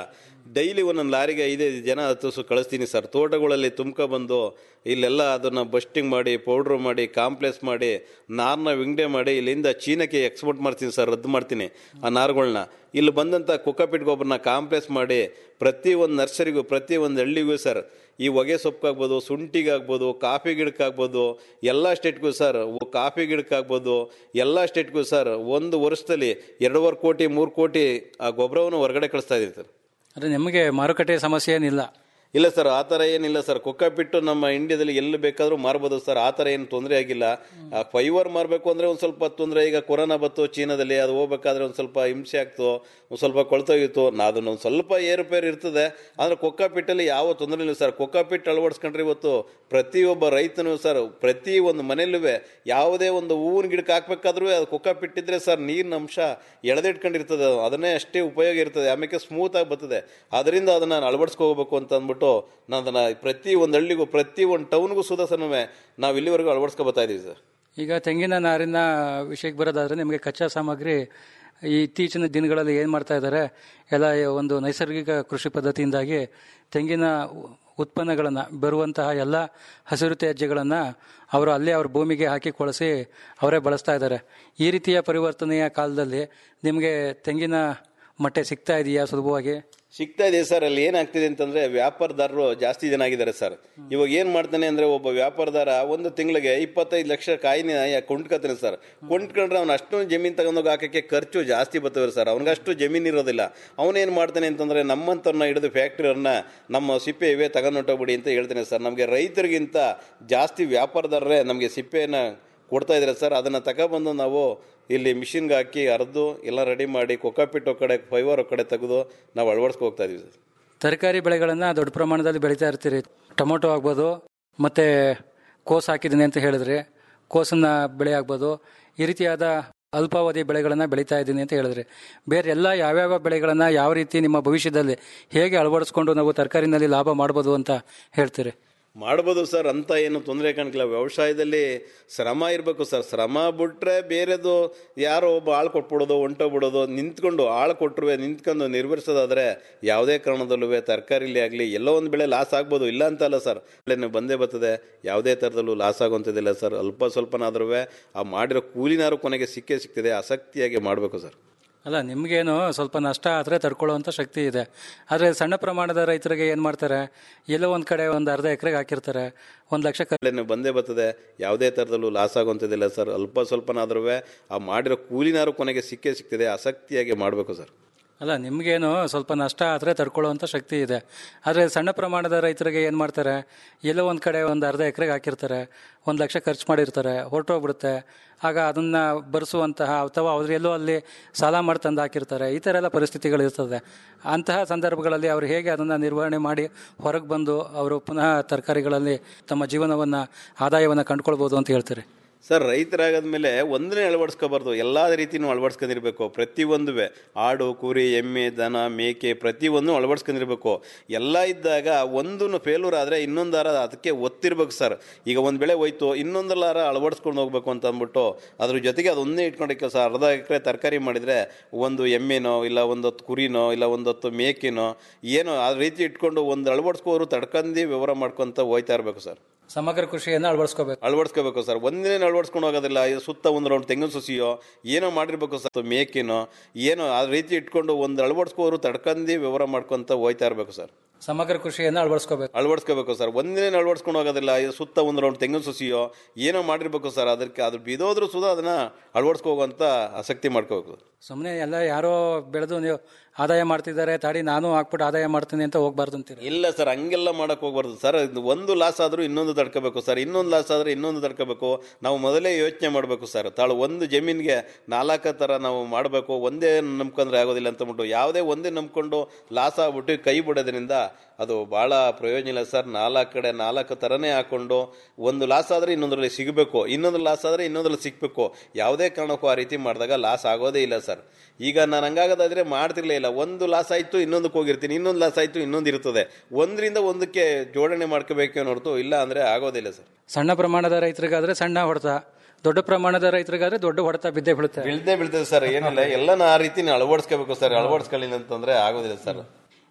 ಡೈಲಿ ಒಂದೊಂದು ಲಾರಿಗೆ ಐದೈದು ಜನ ಹತ್ತು ಕಳಿಸ್ತೀನಿ ಸರ್ ತೋಟಗಳಲ್ಲಿ ತುಂಬ್ಕೊ ಬಂದು ಇಲ್ಲೆಲ್ಲ ಅದನ್ನು ಬಸ್ಟಿಂಗ್ ಮಾಡಿ ಪೌಡ್ರ್ ಮಾಡಿ ಕಾಂಪ್ಲೆಕ್ಸ್ ಮಾಡಿ ನಾರನ್ನ ವಿಂಗಡೆ ಮಾಡಿ ಇಲ್ಲಿಂದ ಚೀನಕ್ಕೆ ಎಕ್ಸ್ಪೋರ್ಟ್ ಮಾಡ್ತೀನಿ ಸರ್ ರದ್ದು ಮಾಡ್ತೀನಿ ಆ ನಾರುಗಳನ್ನ ಇಲ್ಲಿ ಬಂದಂಥ ಕುಕ್ಕಪಿಟ್ ಗೊಬ್ಬರನ ಕಾಂಪ್ಲೆಕ್ಸ್ ಮಾಡಿ ಪ್ರತಿ ಒಂದು ನರ್ಸರಿಗೂ ಪ್ರತಿ ಒಂದು ಹಳ್ಳಿಗೂ ಸರ್ ಈ ಹೊಗೆ ಸೊಪ್ಪಾಗ್ಬೋದು ಶುಂಠಿಗಾಗ್ಬೋದು ಕಾಫಿ ಗಿಡಕ್ಕಾಗ್ಬೋದು ಎಲ್ಲ ಸ್ಟೇಟ್ಗೂ ಸರ್ ಕಾಫಿ ಗಿಡಕ್ಕಾಗ್ಬೋದು ಎಲ್ಲ ಸ್ಟೇಟ್ಗೂ ಸರ್ ಒಂದು ವರ್ಷದಲ್ಲಿ ಎರಡೂವರೆ ಕೋಟಿ ಮೂರು ಕೋಟಿ ಆ ಗೊಬ್ಬರವನ್ನು ಹೊರಗಡೆ ಕಳಿಸ್ತಾ ಇದೀವಿ ಸರ್ ಅಂದರೆ ನಿಮಗೆ ಮಾರುಕಟ್ಟೆ ಸಮಸ್ಯೆ ಏನಿಲ್ಲ ಇಲ್ಲ ಸರ್ ಆ ಥರ ಏನಿಲ್ಲ ಸರ್ ಕೊಕ್ಕಪಿಟ್ಟು ನಮ್ಮ ಇಂಡಿಯಾದಲ್ಲಿ ಎಲ್ಲಿ ಬೇಕಾದರೂ ಮಾರ್ಬೋದು ಸರ್ ಆ ಥರ ಏನು ತೊಂದರೆ ಆಗಿಲ್ಲ ಫೈವರ್ ಮಾರಬೇಕು ಅಂದರೆ ಒಂದು ಸ್ವಲ್ಪ ತೊಂದರೆ ಈಗ ಕೊರೋನಾ ಬತ್ತು ಚೀನಾದಲ್ಲಿ ಅದು ಹೋಗ್ಬೇಕಾದ್ರೆ ಒಂದು ಸ್ವಲ್ಪ ಹಿಂಸೆ ಆಗ್ತು ಒಂದು ಸ್ವಲ್ಪ ಕೊಳ್ತೋಗಿತ್ತು ನಾ ಅದನ್ನ ಒಂದು ಸ್ವಲ್ಪ ಏರುಪೇರು ಇರ್ತದೆ ಆದರೆ ಕೊಕ್ಕಪಿಟ್ಟಲ್ಲಿ ಯಾವ ತೊಂದರೆ ಇಲ್ಲ ಸರ್ ಕೊಕ್ಕಪಿಟ್ಟು ಅಳವಡಿಸ್ಕೊಂಡ್ರೆ ಇವತ್ತು ಪ್ರತಿಯೊಬ್ಬ ರೈತನು ಸರ್ ಪ್ರತಿ ಒಂದು ಮನೆಯಲ್ಲೂ ಯಾವುದೇ ಒಂದು ಹೂವಿನ ಗಿಡಕ್ಕೆ ಹಾಕ್ಬೇಕಾದ್ರೂ ಅದು ಕೊಕ್ಕಪಿಟ್ಟಿದ್ರೆ ಸರ್ ನೀರಿನ ಅಂಶ ಎಳೆದಿಟ್ಕೊಂಡಿರ್ತದೆ ಅದು. ಅದನ್ನೇ ಅಷ್ಟೇ ಉಪಯೋಗ ಇರ್ತದೆ ಆಮೇಲೆ ಸ್ಮೂತ್ ಆಗಿ ಬರ್ತದೆ ಅದರಿಂದ ಅದನ್ನ ನಾನು ಅಳವಡಿಸ್ಕೋಬೇಕು ಅಂತ ಅಂದ್ಬಿಟ್ಟು ನಾನು ಅದನ್ನ ಪ್ರತಿ ಒಂದು ಹಳ್ಳಿಗೂ ಪ್ರತಿ ಒಂದು ಟೌನ್ಗೂ ಸುಧಾಸನವೇ ನಾವು ಇಲ್ಲಿವರೆಗೂ ಅಳವಡಿಸ್ಕೊ ಬರ್ತಾ ಇದೀವಿ ಸರ್ ಈಗ ತೆಂಗಿನ ನಾರಿನ ವಿಷಯಕ್ಕೆ ಬರೋದಾದ್ರೆ ನಿಮಗೆ ಕಚ್ಚಾ ಸಾಮಗ್ರಿ ಈ ಇತ್ತೀಚಿನ ದಿನಗಳಲ್ಲಿ ಏನು ಮಾಡ್ತಾ ಇದ್ದಾರೆ ಎಲ್ಲ ಒಂದು ನೈಸರ್ಗಿಕ ಕೃಷಿ ಪದ್ಧತಿಯಿಂದಾಗಿ ತೆಂಗಿನ ಉ- ಉತ್ಪನ್ನಗಳನ್ನು ಬರುವಂತಹ ಎಲ್ಲ ಹಸಿರು ತ್ಯಾಜ್ಯಗಳನ್ನು ಅವರು ಅಲ್ಲೇ ಅವ್ರ ಭೂಮಿಗೆ ಹಾಕಿ ಕೊಳಿಸಿ ಅವರೇ ಬಳಸ್ತಾ ಇದ್ದಾರೆ ಈ ರೀತಿಯ ಪರಿವರ್ತನೆಯ ಕಾಲದಲ್ಲಿ ನಿಮಗೆ ತೆಂಗಿನ ಮಟ್ಟೆ ಸಿಗ್ತಾ ಇದೆಯಾ ಸುಲಭವಾಗಿ ಸಿಗ್ತಾ ಇದೆ ಸರ್ ಅಲ್ಲಿ ಏನಾಗ್ತಿದೆ ಅಂತಂದ್ರೆ ವ್ಯಾಪಾರದಾರರು ಜಾಸ್ತಿ ಜನ ಆಗಿದ್ದಾರೆ ಸರ್ ಇವಾಗ ಏನ್ ಮಾಡ್ತಾನೆ ಅಂದ್ರೆ ಒಬ್ಬ ವ್ಯಾಪಾರದಾರ ಒಂದು ತಿಂಗಳಿಗೆ ಇಪ್ಪತ್ತೈದು ಲಕ್ಷ ಕಾಯಿನ ಕೊಂಡ್ಕೊತಾನೆ ಸರ್ ಕೊಂಡ್ಕೊಂಡ್ರೆ ಅವ್ನು ಅಷ್ಟೊಂದು ಜಮೀನು ತಗೊಂಡೋಗಿ ಹಾಕಕ್ಕೆ ಖರ್ಚು ಜಾಸ್ತಿ ಬರ್ತವೆ ಸರ್ ಅವ್ನಿಗಷ್ಟು ಜಮೀನು ಇರೋದಿಲ್ಲ ಅವನೇನ್ ಮಾಡ್ತಾನೆ ಅಂತಂದ್ರೆ ನಮ್ಮಂತವ್ರನ್ನ ಹಿಡಿದು ಫ್ಯಾಕ್ಟ್ರಿಯವ್ರನ್ನ ನಮ್ಮ ಸಿಪ್ಪೆ ಇವೇ ತಗೊಂಡೊಟ್ಟೋಗ್ಬಿಡಿ ಅಂತ ಹೇಳ್ತಾನೆ ಸರ್ ನಮಗೆ ರೈತರಿಗಿಂತ ಜಾಸ್ತಿ ವ್ಯಾಪಾರದಾರರೇ ನಮಗೆ ಸಿಪ್ಪೆನ ಕೊಡ್ತಾ ಇದ್ದಾರೆ ಸರ್ ಅದನ್ನ ತಗೊಬಂದು ನಾವು ಇಲ್ಲಿ ಮಿಷಿನ್ಗೆ ಹಾಕಿ ಅರ್ದು ಎಲ್ಲ ರೆಡಿ ಮಾಡಿ ಕೊಕ್ಕಪಿಟ್ಟು ಕಡೆ ಫೈವರ್ ಕಡೆ ತೆಗೆದು ನಾವು ಅಳವಡಿಸ್ಕೊ ಹೋಗ್ತಾ ಇದೀವಿ ಸರ್ ತರಕಾರಿ ಬೆಳೆಗಳನ್ನು ದೊಡ್ಡ ಪ್ರಮಾಣದಲ್ಲಿ ಬೆಳೀತಾ ಇರ್ತೀರಿ ಟೊಮೊಟೊ ಆಗ್ಬೋದು ಮತ್ತು ಕೋಸು ಹಾಕಿದ್ದೀನಿ ಅಂತ ಹೇಳಿದ್ರಿ ಕೋಸನ್ನ ಬೆಳೆ ಆಗ್ಬೋದು ಈ ರೀತಿಯಾದ ಅಲ್ಪಾವಧಿ ಬೆಳೆಗಳನ್ನು ಬೆಳೀತಾ ಇದ್ದೀನಿ ಅಂತ ಹೇಳಿದ್ರಿ ಬೇರೆ ಎಲ್ಲ ಯಾವ್ಯಾವ ಬೆಳೆಗಳನ್ನು ಯಾವ ರೀತಿ ನಿಮ್ಮ ಭವಿಷ್ಯದಲ್ಲಿ ಹೇಗೆ ಅಳವಡಿಸ್ಕೊಂಡು ನಾವು ತರಕಾರಿನಲ್ಲಿ ಲಾಭ ಮಾಡ್ಬೋದು ಅಂತ ಹೇಳ್ತೀರಿ ಮಾಡ್ಬೋದು ಸರ್ ಅಂತ ಏನು ತೊಂದರೆ ಕಾಣಕ್ಕಿಲ್ಲ ವ್ಯವಸಾಯದಲ್ಲಿ ಶ್ರಮ ಇರಬೇಕು ಸರ್ ಶ್ರಮ ಬಿಟ್ರೆ ಬೇರೆದು ಯಾರೋ ಒಬ್ಬ ಆಳು ಕೊಟ್ಬಿಡೋದು ಹೊಂಟೋಗ್ಬಿಡೋದು ನಿಂತ್ಕೊಂಡು ಆಳು ಕೊಟ್ಟರು ನಿಂತ್ಕೊಂಡು ನಿರ್ವಹಿಸೋದಾದ್ರೆ ಯಾವುದೇ ಕಾರಣದಲ್ಲೂ ತರಕಾರಿಲಿ ಆಗಲಿ ಎಲ್ಲೋ ಒಂದು ಬೆಳೆ ಲಾಸ್ ಆಗ್ಬೋದು ಇಲ್ಲ ಅಂತಲ್ಲ ಸರ್ ಬೆಳೆ ಬಂದೇ ಬರ್ತದೆ ಯಾವುದೇ ಥರದಲ್ಲೂ ಲಾಸ್ ಆಗುವಂಥದ್ದಿಲ್ಲ ಸರ್ ಅಲ್ಪ ಸ್ವಲ್ಪನಾದ್ರೂ ಆ ಮಾಡಿರೋ ಕೂಲಿನಾರು ಕೊನೆಗೆ ಸಿಕ್ಕೇ ಸಿಗ್ತದೆ ಆಸಕ್ತಿಯಾಗಿ ಮಾಡಬೇಕು ಸರ್ ಅಲ್ಲ ನಿಮಗೇನು ಸ್ವಲ್ಪ ನಷ್ಟ ಆದರೆ ತಡ್ಕೊಳ್ಳುವಂಥ ಶಕ್ತಿ ಇದೆ ಆದರೆ ಸಣ್ಣ ಪ್ರಮಾಣದ ರೈತರಿಗೆ ಏನು ಮಾಡ್ತಾರೆ ಎಲ್ಲೋ ಒಂದು ಕಡೆ ಒಂದು ಅರ್ಧ ಎಕರೆಗೆ ಹಾಕಿರ್ತಾರೆ ಒಂದು ಲಕ್ಷ ಖರ್ಚು ಬೆಳೆನೂ ಬಂದೇ ಬರ್ತದೆ ಯಾವುದೇ ಥರದಲ್ಲೂ ಲಾಸ್ ಆಗುವಂಥದ್ದಿಲ್ಲ ಸರ್ ಅಲ್ಪ ಸ್ವಲ್ಪನಾದ್ರೂ ಆ ಮಾಡಿರೋ ಕೂಲಿನಾರು ಕೊನೆಗೆ ಸಿಕ್ಕೇ ಸಿಗ್ತದೆ ಆಸಕ್ತಿಯಾಗಿ ಮಾಡಬೇಕು ಸರ್ ಅಲ್ಲ ನಿಮಗೇನು ಸ್ವಲ್ಪ ನಷ್ಟ ಆದರೆ ತಡ್ಕೊಳ್ಳುವಂಥ ಶಕ್ತಿ ಇದೆ ಆದರೆ ಸಣ್ಣ ಪ್ರಮಾಣದ ರೈತರಿಗೆ ಏನು ಮಾಡ್ತಾರೆ ಎಲ್ಲೋ ಒಂದು ಕಡೆ ಒಂದು ಅರ್ಧ ಎಕರೆಗೆ ಹಾಕಿರ್ತಾರೆ ಒಂದು ಲಕ್ಷ ಖರ್ಚು ಮಾಡಿರ್ತಾರೆ ಹೊರಟೋಗ್ಬಿಡುತ್ತೆ ಆಗ ಅದನ್ನು ಭರಿಸುವಂತಹ ಅಥವಾ ಅವ್ರು ಎಲ್ಲೋ ಅಲ್ಲಿ ಸಾಲ ಮಾಡಿ ತಂದು ಹಾಕಿರ್ತಾರೆ ಈ ಥರ ಎಲ್ಲ ಪರಿಸ್ಥಿತಿಗಳು ಇರ್ತದೆ ಅಂತಹ ಸಂದರ್ಭಗಳಲ್ಲಿ ಅವರು ಹೇಗೆ ಅದನ್ನು ನಿರ್ವಹಣೆ ಮಾಡಿ ಹೊರಗೆ ಬಂದು ಅವರು ಪುನಃ ತರಕಾರಿಗಳಲ್ಲಿ ತಮ್ಮ ಜೀವನವನ್ನು ಆದಾಯವನ್ನು ಕಂಡುಕೊಳ್ಬೋದು ಅಂತ ಹೇಳ್ತಾರೆ ಸರ್ ರೈತರಾಗದ್ಮೇಲೆ ಒಂದನೇ ಅಳವಡಿಸ್ಕೋಬಾರ್ದು ಎಲ್ಲ ರೀತಿನೂ ಅಳವಡಿಸ್ಕೊಂಡಿರ್ಬೇಕು ಪ್ರತಿಯೊಂದು ಆಡು ಕುರಿ ಎಮ್ಮೆ ದನ ಮೇಕೆ ಪ್ರತಿಯೊಂದು ಅಳವಡಿಸ್ಕೊಂಡಿರ್ಬೇಕು ಎಲ್ಲ ಇದ್ದಾಗ ಒಂದು ಫೇಲ್ಯೂರ್ ಆದರೆ ಇನ್ನೊಂದಾರ ಅದಕ್ಕೆ ಒತ್ತಿರ್ಬೇಕು ಸರ್ ಈಗ ಒಂದು ಬೆಳೆ ಹೋಯ್ತು ಇನ್ನೊಂದಲಾರ ಅಳವಡಿಸ್ಕೊಂಡು ಹೋಗ್ಬೇಕು ಅಂತ ಅಂದ್ಬಿಟ್ಟು ಅದ್ರ ಜೊತೆಗೆ ಅದೊಂದೇ ಇಟ್ಕೊಂಡಿಕ್ಕೆ ಸರ್ ಅರ್ಧ ಎಕರೆ ತರಕಾರಿ ಮಾಡಿದರೆ ಒಂದು ಎಮ್ಮೆನೋ ಇಲ್ಲ ಒಂದೊತ್ತು ಕುರಿನೋ ಇಲ್ಲ ಒಂದೊತ್ತು ಮೇಕೆನೋ ಏನೋ ಆ ರೀತಿ ಇಟ್ಕೊಂಡು ಒಂದು ಅಳವಡಿಸ್ಕೋರು ತಡ್ಕಂದು ವ್ಯವಹಾರ ಮಾಡ್ಕೊಂತ ಹೋಯ್ತಾ ಇರಬೇಕು ಸರ್ ಸಮಗ್ರ ಕೃಷಿಯನ್ನು ಅಳವಡಿಸ್ಕೋಬೇಕು ಅಳವಡಿಸ್ಕೋಬೇಕು ಸರ್ ಒಂದಿನ ಅಳವಡಿಸ್ಕೊಂಡು ಹೋಗೋದಿಲ್ಲ ಇದು ಸುತ್ತ ಒಂದು ರೌಂಡ್ ತೆಂಗಿನ ಸಸಿಯೋ ಏನೋ ಮಾಡಿರ್ಬೇಕು ಸರ್ ಮೇಕೆನೋ ಏನೋ ಆ ರೀತಿ ಇಟ್ಕೊಂಡು ಒಂದು ಅಳವಡಿಸ್ಕೋರು ತಡ್ಕಂದು ವ್ಯವಹಾರ ಮಾಡ್ಕೊಂತ ಹೋಯ್ತಾ ಇರಬೇಕು ಸರ್ ಸಮಗ್ರ ಕೃಷಿಯನ್ನು ಅಳವಡಿಸ್ಕೋಬೇಕು ಅಳವಡಿಸ್ಕೋಬೇಕು ಸರ್ ಒಂದಿನ ಅಳವಡಿಸ್ಕೊಂಡು ಹೋಗೋದಿಲ್ಲ ಇದು ಸುತ್ತ ಒಂದು ರೌಂಡ್ ತೆಂಗಿನ ಸಸಿಯೋ ಏನೋ ಮಾಡಿರ್ಬೇಕು ಸರ್ ಅದಕ್ಕೆ ಅದು ಬಿದೋದ್ರೂ ಸುಧಾ ಅದನ್ನ ಅಳವಡಿಸ್ಕೋಗಂತ ಆಸಕ್ತಿ ಮಾಡ್ಕೋಬೇಕು ಸುಮ್ಮನೆ ಎಲ್ಲ ಯಾರೋ ಬೆಳೆದು ನೀವು ಆದಾಯ ಮಾಡ್ತಿದ್ದಾರೆ ತಾಡಿ ನಾನು ಹಾಕ್ಬಿಟ್ಟು ಆದಾಯ ಮಾಡ್ತೀನಿ ಅಂತ ಹೋಗ್ಬಾರ್ದು ಅಂತೀರಿ ಇಲ್ಲ ಸರ್ ಹಂಗೆಲ್ಲ ಮಾಡಕ್ ಹೋಗ್ಬಾರ್ದು ಸರ್ ಇದು ಒಂದು ಲಾಸ್ ಆದ್ರೂ ಇನ್ನೊಂದು ತಡ್ಕೋಬೇಕು ಸರ್ ಇನ್ನೊಂದು ಲಾಸ್ ಆದ್ರೆ ಇನ್ನೊಂದು ತಡ್ಕೋಬೇಕು ನಾವು ಮೊದಲೇ ಯೋಚನೆ ಮಾಡಬೇಕು ಸರ್ ತಾಳು ಒಂದು ಜಮೀನಿಗೆ ನಾಲ್ಕು ಥರ ನಾವು ಮಾಡಬೇಕು ಒಂದೇ ನಂಬ್ಕೊಂಡ್ರೆ ಆಗೋದಿಲ್ಲ ಅಂತ ಅಂದ್ಬಿಟ್ಟು ಯಾವುದೇ ಒಂದೇ ನಂಬ್ಕೊಂಡು ಲಾಸ್ ಆಗ್ಬಿಟ್ಟು ಕೈ ಬಿಡೋದ್ರಿಂದ ಅದು ಭಾಳ ಪ್ರಯೋಜನ ಇಲ್ಲ ಸರ್ ನಾಲ್ಕು ಕಡೆ ನಾಲ್ಕು ಥರನೇ ಹಾಕೊಂಡು ಒಂದು ಲಾಸ್ ಆದರೆ ಇನ್ನೊಂದರಲ್ಲಿ ಸಿಗಬೇಕು ಇನ್ನೊಂದು ಲಾಸ್ ಆದರೆ ಇನ್ನೊಂದರಲ್ಲಿ ಸಿಗಬೇಕು ಯಾವುದೇ ಕಾರಣಕ್ಕೂ ಆ ರೀತಿ ಮಾಡಿದಾಗ ಲಾಸ್ ಆಗೋದೇ ಇಲ್ಲ ಸರ್ ಈಗ ನಾನು ಹಂಗಾಗೋದಾದ್ರೆ ಮಾಡ್ತಿರ್ಲೇ ಇಲ್ಲ ಒಂದು ಲಾಸ್ ಆಯಿತು ಇನ್ನೊಂದಕ್ಕೆ ಹೋಗಿರ್ತೀನಿ ಇನ್ನೊಂದು ಲಾಸ್ ಆಯಿತು ಇನ್ನೊಂದು ಇರ್ತದೆ ಒಂದರಿಂದ ಒಂದಕ್ಕೆ ಜೋಡಣೆ ಮಾಡ್ಕೋಬೇಕೇ ಹೊರತು ಇಲ್ಲ ಅಂದರೆ ಆಗೋದಿಲ್ಲ ಸರ್ ಸಣ್ಣ ಪ್ರಮಾಣದ ರೈತರಿಗಾದ್ರೆ ಸಣ್ಣ ಹೊಡೆತ ದೊಡ್ಡ ಪ್ರಮಾಣದ ರೈತರಿಗಾದ್ರೆ ದೊಡ್ಡ ಹೊಡೆತ ಬಿದ್ದೇ ಬೀಳುತ್ತೆ ಬೀಳ್ದೇ ಬೀಳ್ತದೆ ಸರ್ ಏನಿಲ್ಲ ಎಲ್ಲನ ಆ ರೀತಿ ಅಳವಡಿಸ್ಕೋಬೇಕು ಸರ್ ಅಳವಡಿಸ್ಕೊಳ್ಳಿಲ್ಲ ಅಂತಂದ್ರೆ ಆಗೋದಿಲ್ಲ ಸರ್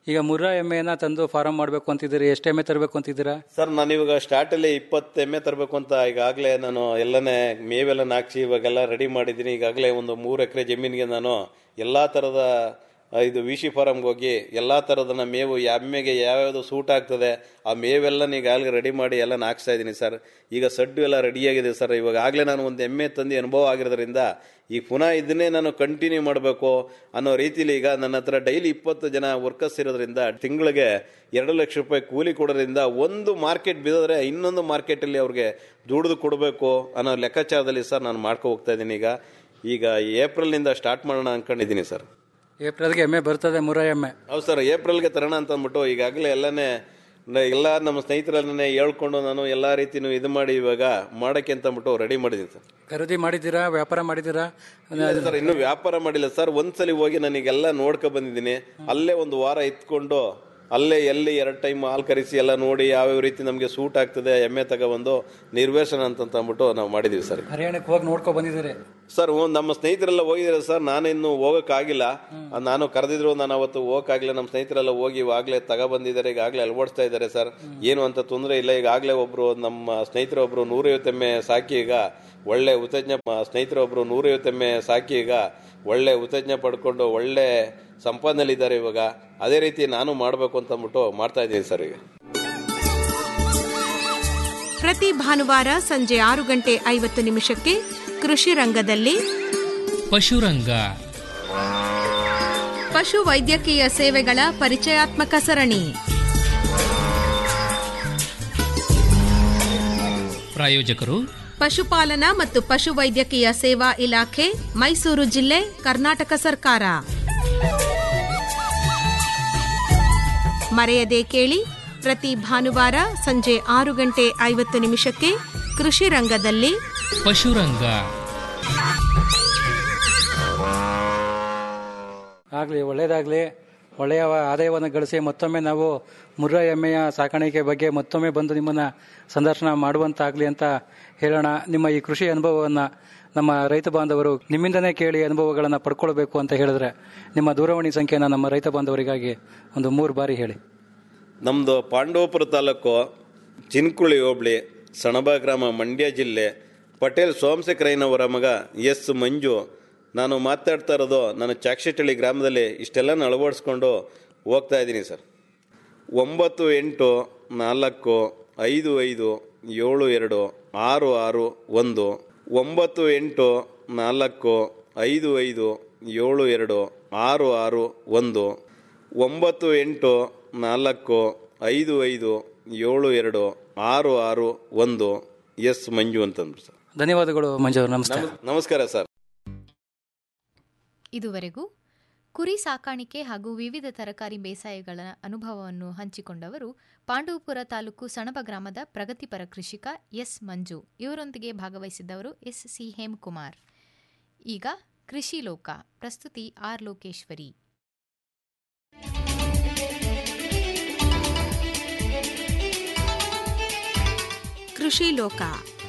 ಈಗ ಮುರ್ರಾ ಎಮ್ಮೆಯನ್ನ ತಂದು ಫಾರಂ ಮಾಡಬೇಕು ಅಂತಿದ್ದೀರಿ ಎಷ್ಟು ಎಮ್ಮೆ ತರಬೇಕು ಅಂತಿದ್ದೀರಾ ಸರ್ ನಾನು ಇವಾಗ ಸ್ಟಾರ್ಟಲ್ಲಿ ಇಪ್ಪತ್ತು ಎಮ್ಮೆ ತರಬೇಕು ಅಂತ ಈಗಾಗಲೇ ನಾನು ಎಲ್ಲನೇ ಮೇವೆಲ್ಲ ಹಾಕ್ಸಿ ಇವಾಗೆಲ್ಲ ರೆಡಿ ಮಾಡಿದ್ದೀನಿ ಈಗಾಗಲೇ ಒಂದು ಮೂರು ಎಕರೆ ಜಮೀನಿಗೆ ನಾನು ಎಲ್ಲ ಥರದ ಆ, ಇದು ವಿಶಿ ಫಾರಮ್ಗೆ ಹೋಗಿ ಎಲ್ಲ ಥರದ ಮೇವು ಎಮ್ಮೆಗೆ ಯಾವ್ಯಾವುದು ಸೂಟ್ ಆಗ್ತದೆ ಆ ಮೇವೆಲ್ಲ ಈಗಾಗಲೇ ರೆಡಿ ಮಾಡಿ ಎಲ್ಲ ಹಾಕ್ಸ್ತಾ ಇದ್ದೀನಿ ಸರ್ ಈಗ ಸಡ್ಡು ಎಲ್ಲ ರೆಡಿಯಾಗಿದೆ ಸರ್ ಇವಾಗ ಆಗಲೇ ನಾನು ಒಂದು ಎಮ್ಮೆ ತಂದು ಅನುಭವ ಆಗಿರೋದ್ರಿಂದ ಈಗ ಪುನಃ ಇದನ್ನೇ ನಾನು ಕಂಟಿನ್ಯೂ ಮಾಡಬೇಕು ಅನ್ನೋ ರೀತಿಲಿ ಈಗ ನನ್ನ ಹತ್ರ ಡೈಲಿ ಇಪ್ಪತ್ತು ಜನ ವರ್ಕರ್ಸ್ ಇರೋದ್ರಿಂದ ತಿಂಗಳಿಗೆ ಎರಡು ಲಕ್ಷ ರೂಪಾಯಿ ಕೂಲಿ ಕೊಡೋದ್ರಿಂದ ಒಂದು ಮಾರ್ಕೆಟ್ ಬಿದ್ದರೆ ಇನ್ನೊಂದು ಮಾರ್ಕೆಟಲ್ಲಿ ಅವ್ರಿಗೆ ದುಡಿದು ಕೊಡಬೇಕು ಅನ್ನೋ ಲೆಕ್ಕಾಚಾರದಲ್ಲಿ ಸರ್ ನಾನು ಮಾಡ್ಕೊ ಹೋಗ್ತಾ ಇದ್ದೀನಿ ಈಗ ಈಗ ಏಪ್ರಿಲ್ನಿಂದ ಸ್ಟಾರ್ಟ್ ಮಾಡೋಣ ಅನ್ಕೊಂಡಿದ್ದೀನಿ ಸರ್ ಏಪ್ರಿಲ್ಗೆ ಎಮ್ಮೆ ಬರ್ತದೆ ಮುರ್ರಾ ಎಮ್ಮೆ ಹೌದು ಸರ್ ಏಪ್ರಿಲ್ಗೆ ತರೋಣ ಅಂತ ಅಂದ್ಬಿಟ್ಟು ಈಗಾಗಲೇ ಎಲ್ಲನೇ ನ- ಎಲ್ಲ ನಮ್ಮ ಸ್ನೇಹಿತರನ್ನೇ ಹೇಳ್ಕೊಂಡು ನಾನು ಎಲ್ಲ ರೀತಿನೂ ಇದು ಮಾಡಿ ಇವಾಗ ಮಾಡೋಕ್ಕೆ ಅಂತ ಅಂದ್ಬಿಟ್ಟು ರೆಡಿ ಮಾಡಿದ್ದೀನಿ ಸರ್ ಖರೀದಿ ಮಾಡಿದ್ದೀರಾ ವ್ಯಾಪಾರ ಮಾಡಿದ್ದೀರಾ ಇಲ್ಲ ಸರ್ ಇನ್ನೂ ವ್ಯಾಪಾರ ಮಾಡಿಲ್ಲ ಸರ್ ಒಂದ್ಸಲಿ ಹೋಗಿ ನನಗೆಲ್ಲ ನೋಡ್ಕೊ ಬಂದಿದ್ದೀನಿ ಅಲ್ಲೇ ಒಂದು ವಾರ ಇತ್ಕೊಂಡು ಅಲ್ಲೇ ಎಲ್ಲಿ ಎರಡು ಟೈಮ್ ಹಾಲು ಕರೆಸಿ ಎಲ್ಲ ನೋಡಿ ಯಾವ್ಯಾವ ರೀತಿ ನಮಗೆ ಸೂಟ್ ಆಗ್ತದೆ ಎಮ್ಮೆ ತಗೊಬಂದು ನಿರ್ವೇಶನ ಅಂತ ಅಂದ್ಬಿಟ್ಟು ನಾವು ಮಾಡಿದ್ದೀವಿ ಸರ್ ಹರಿಯಾಣಕ್ಕೆ ಹೋಗಿ ನೋಡ್ಕೊ ಬಂದಿದ್ದೀರಿ ಸರ್ ಒಂದ್ ನಮ್ಮ ಸ್ನೇಹಿತರೆಲ್ಲ ಹೋಗಿದ್ದಾರೆ ಸರ್ ನಾನಿನ್ನು ಹೋಗಕ್ಕಾಗಿಲ್ಲ ಅದ್ ನಾನು ಕರೆದಿದ್ರು ನಾನು ಅವತ್ತು ಹೋಗಕ್ಕಾಗಿಲ್ಲ ನಮ್ಮ ಸ್ನೇಹಿತರೆಲ್ಲ ಹೋಗಿ ಇವಾಗಲೇ ತಗೊಬಂದಿದ್ದಾರೆ ಈಗಾಗಲೇ ಅಳವಡಿಸ್ತಾ ಇದ್ದಾರೆ ಸರ್ ಏನು ಅಂತ ತೊಂದರೆ ಇಲ್ಲ ಈಗಾಗಲೇ ಒಬ್ರು ನಮ್ಮ ಸ್ನೇಹಿತರು ಒಬ್ರು ನೂರೈವತ್ತೆಮ್ಮೆ ಸಾಕಿ ಈಗ ಒಳ್ಳೆ ಉತ್ತಜ್ಞ ಸ್ನೇಹಿತರು ಒಬ್ರು ನೂರೈವತ್ತೆಮ್ಮೆ ಸಾಕಿ ಈಗ ಒಳ್ಳೆ ಉತ್ತಜ್ಞ ಪಡ್ಕೊಂಡು ಒಳ್ಳೆ ಸಂಪಾದನೆಯಲ್ಲಿದ್ದಾರೆ ಇವಾಗ ಅದೇ ರೀತಿ ನಾನು ಮಾಡಬೇಕು ಅಂತ ಅಂದ್ಬಿಟ್ಟು ಮಾಡ್ತಾ ಇದ್ದೀನಿ ಸರ್ ಈಗ ಪ್ರತಿ ಭಾನುವಾರ ಸಂಜೆ ಆರು ಗಂಟೆ ಐವತ್ತು ನಿಮಿಷಕ್ಕೆ ಕೃಷಿ ರಂಗದಲ್ಲಿ ಪಶುರಂಗ ಪಶು ವೈದ್ಯಕೀಯ ಸೇವೆಗಳ ಪರಿಚಯಾತ್ಮಕ ಸರಣಿ ಪ್ರಾಯೋಜಕರು ಪಶುಪಾಲನಾ ಮತ್ತು ಪಶು ವೈದ್ಯಕೀಯ ಸೇವಾ ಇಲಾಖೆ ಮೈಸೂರು ಜಿಲ್ಲೆ ಕರ್ನಾಟಕ ಸರ್ಕಾರ ಮರೆಯದೆ ಕೇಳಿ ಪ್ರತಿ ಭಾನುವಾರ ಸಂಜೆ ಆರು ಗಂಟೆ ಐವತ್ತು ನಿಮಿಷಕ್ಕೆ ಕೃಷಿ ರಂಗದಲ್ಲಿ ಪಶುರಂಗ ಆಗಲಿ ಒಳ್ಳೆಯದಾಗಲಿ ಒಳ್ಳೆಯ ಆದಾಯವನ್ನು ಗಳಿಸಿ ಮತ್ತೊಮ್ಮೆ ನಾವು ಮುರ್ರಾ ಎಮ್ಮೆಯ ಸಾಕಾಣಿಕೆ ಬಗ್ಗೆ ಮತ್ತೊಮ್ಮೆ ಬಂದು ನಿಮ್ಮನ್ನು ಸಂದರ್ಶನ ಮಾಡುವಂತಾಗಲಿ ಅಂತ ಹೇಳೋಣ ನಿಮ್ಮ ಈ ಕೃಷಿ ಅನುಭವವನ್ನು ನಮ್ಮ ರೈತ ಬಾಂಧವರು ನಿಮ್ಮಿಂದನೇ ಕೇಳಿ ಅನುಭವಗಳನ್ನು ಪಡ್ಕೊಳ್ಬೇಕು ಅಂತ ಹೇಳಿದ್ರೆ ನಿಮ್ಮ ದೂರವಾಣಿ ಸಂಖ್ಯೆನ ನಮ್ಮ ರೈತ ಬಾಂಧವರಿಗಾಗಿ ಒಂದು ಮೂರು ಬಾರಿ ಹೇಳಿ ನಮ್ಮದು ಪಾಂಡವಪುರ ತಾಲೂಕು ಚಿನ್ಕುಳಿ ಹೋಬಳಿ ಸಣಬ ಗ್ರಾಮ ಮಂಡ್ಯ ಜಿಲ್ಲೆ ಪಟೇಲ್ ಸೋಮಶೇಖರಯ್ಯನವರ ಮಗ ಎಸ್ ಮಂಜು ನಾನು ಮಾತಾಡ್ತಾ ಇರೋದು ನಾನು ಚಾಕ್ಷಿಟಳ್ಳಿ ಗ್ರಾಮದಲ್ಲಿ ಇಷ್ಟೆಲ್ಲ ಅಳವಡಿಸ್ಕೊಂಡು ಹೋಗ್ತಾ ಇದ್ದೀನಿ ಸರ್ ಒಂಬತ್ತು ಎಂಟು ನಾಲ್ಕು ಐದು ಐದು ಏಳು ಎರಡು ಆರು ಆರು ಒಂದು ಒಂಬತ್ತು ಎಂಟು ನಾಲ್ಕು ಐದು ಐದು ಏಳು ಎರಡು ಆರು ಆರು ಒಂದು ಒಂಬತ್ತು ಎಂಟು ನಾಲ್ಕು ಐದು ಐದು ಏಳು ಎರಡು ಆರು ಆರು ಒಂದು ಎಸ್ ಮಂಜು ಅಂತಂದ್ರು ಸರ್ ಧನ್ಯವಾದಗಳು ಮಂಜು ಅವ್ರೆ, ನಮಸ್ತೆ ನಮಸ್ಕಾರ ಸರ್ ಇದುವರೆಗೂ ಕುರಿ ಸಾಕಾಣಿಕೆ ಹಾಗೂ ವಿವಿಧ ತರಕಾರಿ ಬೇಸಾಯಗಳ ಅನುಭವವನ್ನು ಹಂಚಿಕೊಂಡವರು ಪಾಂಡವಪುರ ತಾಲೂಕು ಸಣಬ ಗ್ರಾಮದ ಪ್ರಗತಿಪರ ಕೃಷಿಕ ಎಸ್ ಮಂಜು ಇವರೊಂದಿಗೆ ಭಾಗವಹಿಸಿದ್ದವರು ಎಸ್ ಸಿ ಹೇಮಕುಮಾರ್ ಈಗ ಕೃಷಿ ಲೋಕ ಪ್ರಸ್ತುತಿ ಆರ್ ಲೋಕೇಶ್ವರಿ ಕೃಷಿ ಲೋಕ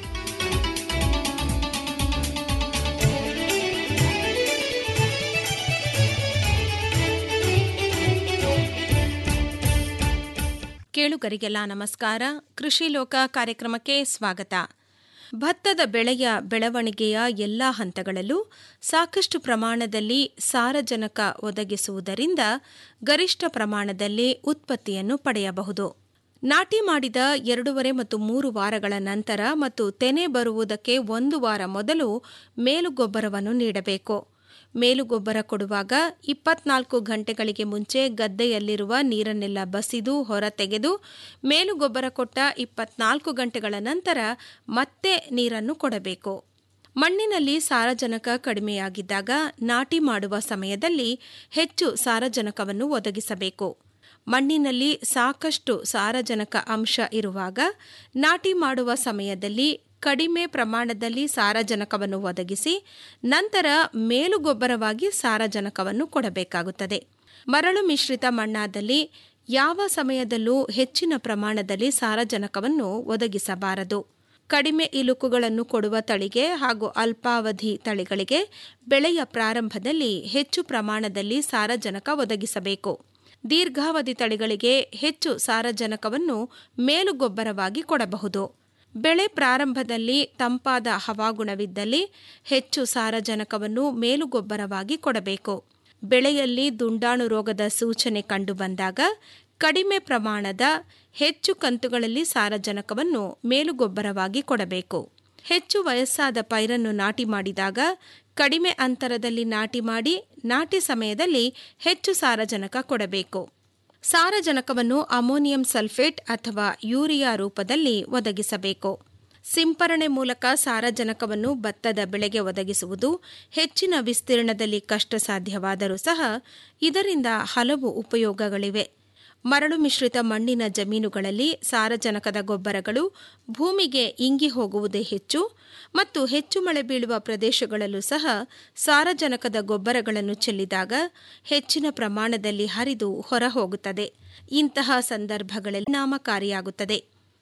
ಕೇಳುಗರಿಗೆಲ್ಲ ನಮಸ್ಕಾರ ಕೃಷಿ ಲೋಕ ಕಾರ್ಯಕ್ರಮಕ್ಕೆ ಸ್ವಾಗತ ಭತ್ತದ ಬೆಳೆಯ ಬೆಳವಣಿಗೆಯ ಎಲ್ಲ ಹಂತಗಳಲ್ಲೂ ಸಾಕಷ್ಟು ಪ್ರಮಾಣದಲ್ಲಿ ಸಾರಜನಕ ಒದಗಿಸುವುದರಿಂದ ಗರಿಷ್ಠ ಪ್ರಮಾಣದಲ್ಲಿ ಉತ್ಪತ್ತಿಯನ್ನು ಪಡೆಯಬಹುದು ನಾಟಿ ಮಾಡಿದ ಎರಡೂವರೆ ಮತ್ತು ಮೂರು ವಾರಗಳ ನಂತರ ಮತ್ತು ತೆನೆ ಬರುವುದಕ್ಕೆ ಒಂದು ವಾರ ಮೊದಲು ಮೇಲುಗೊಬ್ಬರವನ್ನು ನೀಡಬೇಕು ಮೇಲುಗೊಬ್ಬರ ಕೊಡುವಾಗ ಇಪ್ಪತ್ನಾಲ್ಕು ಗಂಟೆಗಳಿಗೆ ಮುಂಚೆ ಗದ್ದೆಯಲ್ಲಿರುವ ನೀರನ್ನೆಲ್ಲ ಬಸಿದು ಹೊರತೆಗೆದು ಮೇಲುಗೊಬ್ಬರ ಕೊಟ್ಟ ಇಪ್ಪತ್ನಾಲ್ಕು ಗಂಟೆಗಳ ನಂತರ ಮತ್ತೆ ನೀರನ್ನು ಕೊಡಬೇಕು ಮಣ್ಣಿನಲ್ಲಿ ಸಾರಜನಕ ಕಡಿಮೆಯಾಗಿದ್ದಾಗ ನಾಟಿ ಮಾಡುವ ಸಮಯದಲ್ಲಿ ಹೆಚ್ಚು ಸಾರಜನಕವನ್ನು ಒದಗಿಸಬೇಕು ಮಣ್ಣಿನಲ್ಲಿ ಸಾಕಷ್ಟು ಸಾರಜನಕ ಅಂಶ ಇರುವಾಗ ನಾಟಿ ಮಾಡುವ ಸಮಯದಲ್ಲಿ ಕಡಿಮೆ ಪ್ರಮಾಣದಲ್ಲಿ ಸಾರಜನಕವನ್ನು ಒದಗಿಸಿ ನಂತರ ಮೇಲುಗೊಬ್ಬರವಾಗಿ ಸಾರಜನಕವನ್ನು ಕೊಡಬೇಕಾಗುತ್ತದೆ ಮರಳು ಮಿಶ್ರಿತ ಮಣ್ಣಾದಲ್ಲಿ ಯಾವ ಸಮಯದಲ್ಲೂ ಹೆಚ್ಚಿನ ಪ್ರಮಾಣದಲ್ಲಿ ಸಾರಜನಕವನ್ನು ಒದಗಿಸಬಾರದು ಕಡಿಮೆ ಇಲುಕುಗಳನ್ನು ಕೊಡುವ ತಳಿಗೆ ಹಾಗೂ ಅಲ್ಪಾವಧಿ ತಳಿಗಳಿಗೆ ಬೆಳೆಯ ಪ್ರಾರಂಭದಲ್ಲಿ ಹೆಚ್ಚು ಪ್ರಮಾಣದಲ್ಲಿ ಸಾರಜನಕ ಒದಗಿಸಬೇಕು ದೀರ್ಘಾವಧಿ ತಳಿಗಳಿಗೆ ಹೆಚ್ಚು ಸಾರಜನಕವನ್ನು ಮೇಲುಗೊಬ್ಬರವಾಗಿ ಕೊಡಬಹುದು ಬೆಳೆ ಪ್ರಾರಂಭದಲ್ಲಿ ತಂಪಾದ ಹವಾಗುಣವಿದ್ದಲ್ಲಿ ಹೆಚ್ಚು ಸಾರಜನಕವನ್ನು ಮೇಲುಗೊಬ್ಬರವಾಗಿ ಕೊಡಬೇಕು ಬೆಳೆಯಲ್ಲಿ ದುಂಡಾಣು ರೋಗದ ಸೂಚನೆ ಕಂಡುಬಂದಾಗ ಕಡಿಮೆ ಪ್ರಮಾಣದ ಹೆಚ್ಚು ಕಂತುಗಳಲ್ಲಿ ಸಾರಜನಕವನ್ನು ಮೇಲುಗೊಬ್ಬರವಾಗಿ ಕೊಡಬೇಕು ಹೆಚ್ಚು ವಯಸ್ಸಾದ ಪೈರನ್ನು ನಾಟಿ ಮಾಡಿದಾಗ ಕಡಿಮೆ ಅಂತರದಲ್ಲಿ ನಾಟಿ ಮಾಡಿ ನಾಟಿ ಸಮಯದಲ್ಲಿ ಹೆಚ್ಚು ಸಾರಜನಕ ಕೊಡಬೇಕು ಸಾರಜನಕವನ್ನು ಅಮೋನಿಯಂ ಸಲ್ಫೇಟ್ ಅಥವಾ ಯೂರಿಯಾ ರೂಪದಲ್ಲಿ ಒದಗಿಸಬೇಕು ಸಿಂಪರಣೆ ಮೂಲಕ ಸಾರಜನಕವನ್ನು ಭತ್ತದ ಬೆಳೆಗೆ ಒದಗಿಸುವುದು ಹೆಚ್ಚಿನ ವಿಸ್ತೀರ್ಣದಲ್ಲಿ ಕಷ್ಟ ಸಾಧ್ಯವಾದರೂ ಸಹ ಇದರಿಂದ ಹಲವು ಉಪಯೋಗಗಳಿವೆ ಮರಳು ಮಿಶ್ರಿತ ಮಣ್ಣಿನ ಜಮೀನುಗಳಲ್ಲಿ ಸಾರಜನಕದ ಗೊಬ್ಬರಗಳು ಭೂಮಿಗೆ ಇಂಗಿ ಹೋಗುವುದೇ ಹೆಚ್ಚು ಮತ್ತು ಹೆಚ್ಚು ಮಳೆ ಬೀಳುವ ಪ್ರದೇಶಗಳಲ್ಲೂ ಸಹ ಸಾರಜನಕದ ಗೊಬ್ಬರಗಳನ್ನು ಚೆಲ್ಲಿದಾಗ ಹೆಚ್ಚಿನ ಪ್ರಮಾಣದಲ್ಲಿ ಹರಿದು ಹೊರಹೋಗುತ್ತದೆ ಇಂತಹ ಸಂದರ್ಭಗಳಲ್ಲಿ ನಾಮಕಾರಿಯಾಗುತ್ತದೆ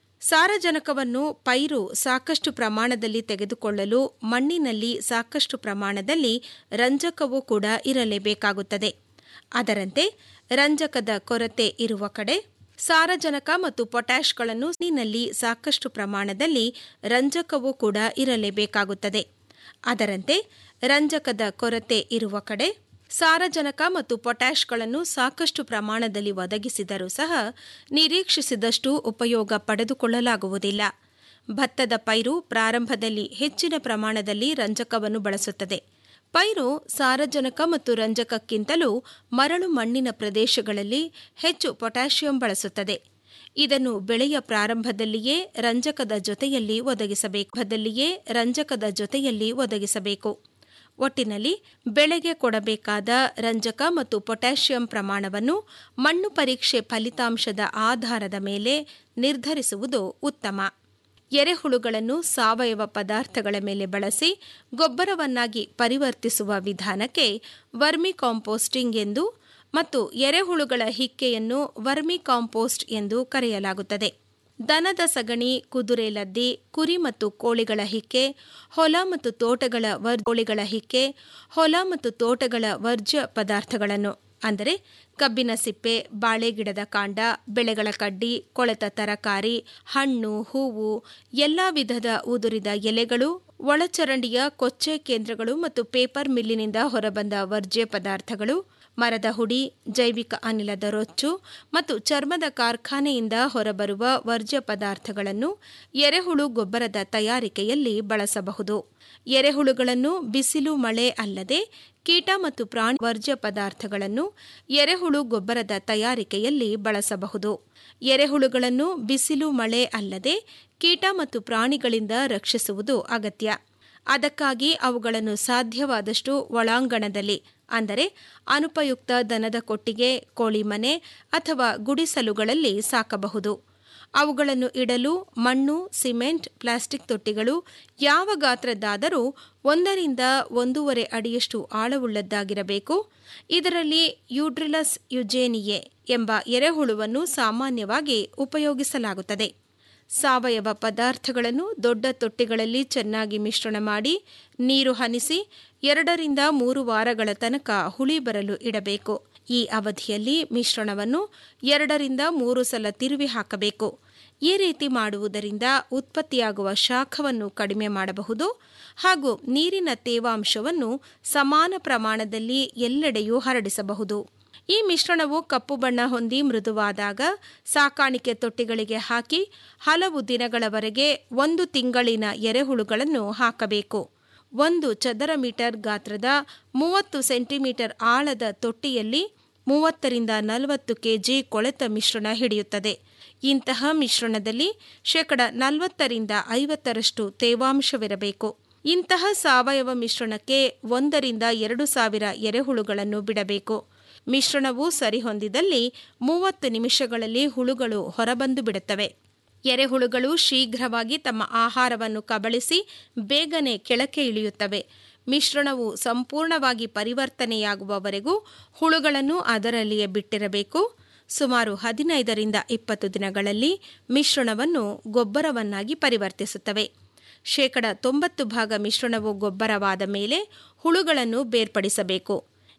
ಸಾರಜನಕವನ್ನು ಪೈರು ಸಾಕಷ್ಟು ಪ್ರಮಾಣದಲ್ಲಿ ತೆಗೆದುಕೊಳ್ಳಲು ಮಣ್ಣಿನಲ್ಲಿ ಸಾಕಷ್ಟು ಪ್ರಮಾಣದಲ್ಲಿ ರಂಜಕವೂ ಕೂಡ ಇರಲೇಬೇಕಾಗುತ್ತದೆ ಅದರಂತೆ ರಂಜಕದ ಕೊರತೆ ಇರುವ ಕಡೆ ಸಾರಜನಕ ಮತ್ತು ಪೊಟ್ಯಾಷ್ಗಳನ್ನು ನೀರಿನಲ್ಲಿ ಸಾಕಷ್ಟು ಪ್ರಮಾಣದಲ್ಲಿ ರಂಜಕವೂ ಕೂಡ ಇರಲೇಬೇಕಾಗುತ್ತದೆ ಅದರಂತೆ ರಂಜಕದ ಕೊರತೆ ಇರುವ ಕಡೆ ಸಾರಜನಕ ಮತ್ತು ಪೊಟ್ಯಾಷ್ಗಳನ್ನು ಸಾಕಷ್ಟು ಪ್ರಮಾಣದಲ್ಲಿ ಒದಗಿಸಿದರೂ ಸಹ ನಿರೀಕ್ಷಿಸಿದಷ್ಟು ಉಪಯೋಗ ಪಡೆದುಕೊಳ್ಳಲಾಗುವುದಿಲ್ಲ ಭತ್ತದ ಪೈರು ಪ್ರಾರಂಭದಲ್ಲಿ ಹೆಚ್ಚಿನ ಪ್ರಮಾಣದಲ್ಲಿ ರಂಜಕವನ್ನು ಬಳಸುತ್ತದೆ ಪೈರು ಸಾರಜನಕ ಮತ್ತು ರಂಜಕಕ್ಕಿಂತಲೂ ಮರಳು ಮಣ್ಣಿನ ಪ್ರದೇಶಗಳಲ್ಲಿ ಹೆಚ್ಚು ಪೊಟ್ಯಾಷಿಯಂ ಬಳಸುತ್ತದೆ ಇದನ್ನು ಬೆಳೆಯ ಪ್ರಾರಂಭದಲ್ಲಿಯೇ ರಂಜಕದ ಜೊತೆಯಲ್ಲಿ ಒದಗಿಸಬೇಕು ಬದಲಿಯೇ ರಂಜಕದ ಜೊತೆಯಲ್ಲಿ ಒದಗಿಸಬೇಕು ಒಟ್ಟಿನಲ್ಲಿ ಬೆಳೆಗೆ ಕೊಡಬೇಕಾದ ರಂಜಕ ಮತ್ತು ಪೊಟ್ಯಾಷಿಯಂ ಪ್ರಮಾಣವನ್ನು ಮಣ್ಣು ಪರೀಕ್ಷೆ ಫಲಿತಾಂಶದ ಆಧಾರದ ಮೇಲೆ ನಿರ್ಧರಿಸುವುದು ಉತ್ತಮ ಎರೆಹುಳುಗಳನ್ನು ಸಾವಯವ ಪದಾರ್ಥಗಳ ಮೇಲೆ ಬಳಸಿ ಗೊಬ್ಬರವನ್ನಾಗಿ ಪರಿವರ್ತಿಸುವ ವಿಧಾನಕ್ಕೆ ವರ್ಮಿ ಕಾಂಪೋಸ್ಟಿಂಗ್ ಎಂದು ಮತ್ತು ಎರೆಹುಳುಗಳ ಹಿಕ್ಕೆಯನ್ನು ವರ್ಮಿ ಕಾಂಪೋಸ್ಟ್ ಎಂದು ಕರೆಯಲಾಗುತ್ತದೆ ದನದ ಸಗಣಿ ಕುದುರೆ ಲದ್ದಿ ಕುರಿ ಮತ್ತು ಕೋಳಿಗಳ ಹಿಕ್ಕೆ ಹೊಲ ಮತ್ತು ತೋಟಗಳ ವರ್ ಕೋಳಿಗಳ ಹಿಕ್ಕೆ ಹೊಲ ಮತ್ತು ತೋಟಗಳ ವರ್ಜ್ಯ ಪದಾರ್ಥಗಳನ್ನು ಅಂದರೆ ಕಬ್ಬಿನ ಸಿಪ್ಪೆ ಬಾಳೆ ಗಿಡದ ಕಾಂಡ ಬೆಳೆಗಳ ಕಡ್ಡಿ ಕೊಳೆತ ತರಕಾರಿ ಹಣ್ಣು ಹೂವು ಎಲ್ಲ ವಿಧದ ಉದುರಿದ ಎಲೆಗಳು ಒಳಚರಂಡಿಯ ಕೊಚ್ಚೆ ಕೇಂದ್ರಗಳು ಮತ್ತು ಪೇಪರ್ ಮಿಲ್ಲಿನಿಂದ ಹೊರಬಂದ ವರ್ಜ್ಯ ಪದಾರ್ಥಗಳು ಮರದ ಹುಡಿ ಜೈವಿಕ ಅನಿಲದ ರೊಚ್ಚು ಮತ್ತು ಚರ್ಮದ ಕಾರ್ಖಾನೆಯಿಂದ ಹೊರಬರುವ ವರ್ಜ್ಯ ಪದಾರ್ಥಗಳನ್ನು ಎರೆಹುಳು ಗೊಬ್ಬರದ ತಯಾರಿಕೆಯಲ್ಲಿ ಬಳಸಬಹುದು ಎರೆಹುಳುಗಳನ್ನು ಬಿಸಿಲು ಮಳೆ ಅಲ್ಲದೆ ಕೀಟ ಮತ್ತು ಪ್ರಾಣಿ ವರ್ಜ್ಯ ಪದಾರ್ಥಗಳನ್ನು ಎರೆಹುಳು ಗೊಬ್ಬರದ ತಯಾರಿಕೆಯಲ್ಲಿ ಬಳಸಬಹುದು ಎರೆಹುಳುಗಳನ್ನು ಬಿಸಿಲು ಮಳೆ ಅಲ್ಲದೆ ಕೀಟ ಮತ್ತು ಪ್ರಾಣಿಗಳಿಂದ ರಕ್ಷಿಸುವುದು ಅಗತ್ಯ ಅದಕ್ಕಾಗಿ ಅವುಗಳನ್ನು ಸಾಧ್ಯವಾದಷ್ಟು ಒಳಾಂಗಣದಲ್ಲಿ ಅಂದರೆ ಅನುಪಯುಕ್ತ ದನದ ಕೊಟ್ಟಿಗೆ ಕೋಳಿ ಮನೆ ಅಥವಾ ಗುಡಿಸಲುಗಳಲ್ಲಿ ಸಾಕಬಹುದು ಅವುಗಳನ್ನು ಇಡಲು ಮಣ್ಣು ಸಿಮೆಂಟ್ ಪ್ಲಾಸ್ಟಿಕ್ ತೊಟ್ಟಿಗಳು ಯಾವ ಗಾತ್ರದ್ದಾದರೂ ಒಂದರಿಂದ ಒಂದೂವರೆ ಅಡಿಯಷ್ಟು ಆಳವುಳ್ಳದ್ದಾಗಿರಬೇಕು ಇದರಲ್ಲಿ ಯೂಡ್ರಿಲಸ್ ಯುಜೇನಿಯೆ ಎಂಬ ಎರೆಹುಳುವನ್ನು ಸಾಮಾನ್ಯವಾಗಿ ಉಪಯೋಗಿಸಲಾಗುತ್ತದೆ ಸಾವಯವ ಪದಾರ್ಥಗಳನ್ನು ದೊಡ್ಡ ತೊಟ್ಟಿಗಳಲ್ಲಿ ಚೆನ್ನಾಗಿ ಮಿಶ್ರಣ ಮಾಡಿ ನೀರು ಹನಿಸಿ ಎರಡರಿಂದ ಮೂರು ವಾರಗಳ ತನಕ ಹುಳಿ ಬರಲು ಇಡಬೇಕು ಈ ಅವಧಿಯಲ್ಲಿ ಮಿಶ್ರಣವನ್ನು ಎರಡರಿಂದ ಮೂರು ಸಲ ತಿರುವಿ ಹಾಕಬೇಕು ಈ ರೀತಿ ಮಾಡುವುದರಿಂದ ಉತ್ಪತ್ತಿಯಾಗುವ ಶಾಖವನ್ನು ಕಡಿಮೆ ಮಾಡಬಹುದು ಹಾಗೂ ನೀರಿನ ತೇವಾಂಶವನ್ನು ಸಮಾನ ಪ್ರಮಾಣದಲ್ಲಿ ಎಲ್ಲೆಡೆಯೂ ಹರಡಿಸಬಹುದು ಈ ಮಿಶ್ರಣವು ಕಪ್ಪು ಬಣ್ಣ ಹೊಂದಿ ಮೃದುವಾದಾಗ ಸಾಕಾಣಿಕೆ ತೊಟ್ಟಿಗಳಿಗೆ ಹಾಕಿ ಹಲವು ದಿನಗಳವರೆಗೆ ಒಂದು ತಿಂಗಳಿನ ಎರೆಹುಳುಗಳನ್ನು ಹಾಕಬೇಕು ಒಂದು ಚದರ ಮೀಟರ್ ಗಾತ್ರದ ಮೂವತ್ತು ಸೆಂಟಿಮೀಟರ್ ಆಳದ ತೊಟ್ಟಿಯಲ್ಲಿ ಮೂವತ್ತರಿಂದ ನಲವತ್ತು ಕೆಜಿ ಕೊಳೆತ ಮಿಶ್ರಣ ಹಿಡಿಯುತ್ತದೆ ಇಂತಹ ಮಿಶ್ರಣದಲ್ಲಿ ಶೇಕಡ ನಲವತ್ತರಿಂದ ಐವತ್ತರಷ್ಟು ತೇವಾಂಶವಿರಬೇಕು ಇಂತಹ ಸಾವಯವ ಮಿಶ್ರಣಕ್ಕೆ ಒಂದರಿಂದ ಎರಡು ಸಾವಿರ ಎರೆಹುಳುಗಳನ್ನು ಬಿಡಬೇಕು ಮಿಶ್ರಣವು ಸರಿಹೊಂದಿದಲ್ಲಿ ಮೂವತ್ತು ನಿಮಿಷಗಳಲ್ಲಿ ಹುಳುಗಳು ಹೊರಬಂದು ಬಿಡುತ್ತವೆ ಎರೆಹುಳುಗಳು ಶೀಘ್ರವಾಗಿ ತಮ್ಮ ಆಹಾರವನ್ನು ಕಬಳಿಸಿ ಬೇಗನೆ ಕೆಳಕ್ಕೆ ಇಳಿಯುತ್ತವೆ ಮಿಶ್ರಣವು ಸಂಪೂರ್ಣವಾಗಿ ಪರಿವರ್ತನೆಯಾಗುವವರೆಗೂ ಹುಳುಗಳನ್ನು ಅದರಲ್ಲಿಯೇ ಬಿಟ್ಟಿರಬೇಕು ಸುಮಾರು ಹದಿನೈದರಿಂದ ಇಪ್ಪತ್ತು ದಿನಗಳಲ್ಲಿ ಮಿಶ್ರಣವನ್ನು ಗೊಬ್ಬರವನ್ನಾಗಿ ಪರಿವರ್ತಿಸುತ್ತವೆ ಶೇಕಡ ತೊಂಬತ್ತು ಭಾಗ ಮಿಶ್ರಣವು ಗೊಬ್ಬರವಾದ ಮೇಲೆ ಹುಳುಗಳನ್ನು ಬೇರ್ಪಡಿಸಬೇಕು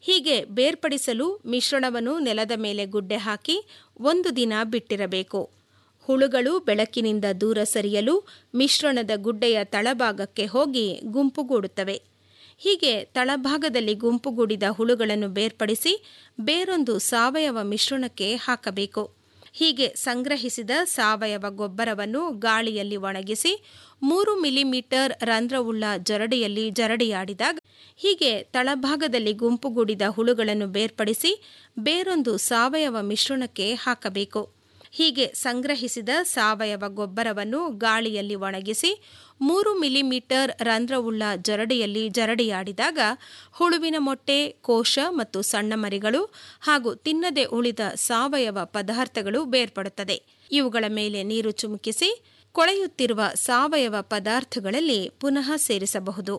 ಹೀಗೆ ಬೇರ್ಪಡಿಸಲು ಮಿಶ್ರಣವನ್ನು ನೆಲದ ಮೇಲೆ ಗುಡ್ಡೆ ಹಾಕಿ ಒಂದು ದಿನ ಬಿಟ್ಟಿರಬೇಕು ಹುಳುಗಳು ಬೆಳಕಿನಿಂದ ದೂರ ಸರಿಯಲು ಮಿಶ್ರಣದ ಗುಡ್ಡೆಯ ತಳಭಾಗಕ್ಕೆ ಹೋಗಿ ಗುಂಪುಗೂಡುತ್ತವೆ ಹೀಗೆ ತಳಭಾಗದಲ್ಲಿ ಗುಂಪುಗೂಡಿದ ಹುಳುಗಳನ್ನು ಬೇರ್ಪಡಿಸಿ ಬೇರೊಂದು ಸಾವಯವ ಮಿಶ್ರಣಕ್ಕೆ ಹಾಕಬೇಕು ಹೀಗೆ ಸಂಗ್ರಹಿಸಿದ ಸಾವಯವ ಗೊಬ್ಬರವನ್ನು ಗಾಳಿಯಲ್ಲಿ ಒಣಗಿಸಿ ಮೂರು ಮಿಲಿಮೀಟರ್ ರಂಧ್ರವುಳ್ಳ ಜರಡಿಯಲ್ಲಿ ಜರಡಿಯಾಡಿದಾಗ ಹೀಗೆ ತಳಭಾಗದಲ್ಲಿ ಗುಂಪುಗೂಡಿದ ಹುಳುಗಳನ್ನು ಬೇರ್ಪಡಿಸಿ ಬೇರೊಂದು ಸಾವಯವ ಮಿಶ್ರಣಕ್ಕೆ ಹಾಕಬೇಕು ಹೀಗೆ ಸಂಗ್ರಹಿಸಿದ ಸಾವಯವ ಗೊಬ್ಬರವನ್ನು ಗಾಳಿಯಲ್ಲಿ ಒಣಗಿಸಿ ಮೂರು ಮಿಲಿಮೀಟರ್ ರಂಧ್ರವುಳ್ಳ ಜರಡಿಯಲ್ಲಿ ಜರಡಿಯಾಡಿದಾಗ ಹುಳುವಿನ ಮೊಟ್ಟೆ ಕೋಶ ಮತ್ತು ಸಣ್ಣ ಮರಿಗಳು ಹಾಗೂ ತಿನ್ನದೆ ಉಳಿದ ಸಾವಯವ ಪದಾರ್ಥಗಳು ಬೇರ್ಪಡುತ್ತದೆ ಇವುಗಳ ಮೇಲೆ ನೀರು ಚುಮುಕಿಸಿ ಕೊಳೆಯುತ್ತಿರುವ ಸಾವಯವ ಪದಾರ್ಥಗಳಲ್ಲಿ ಪುನಃ ಸೇರಿಸಬಹುದು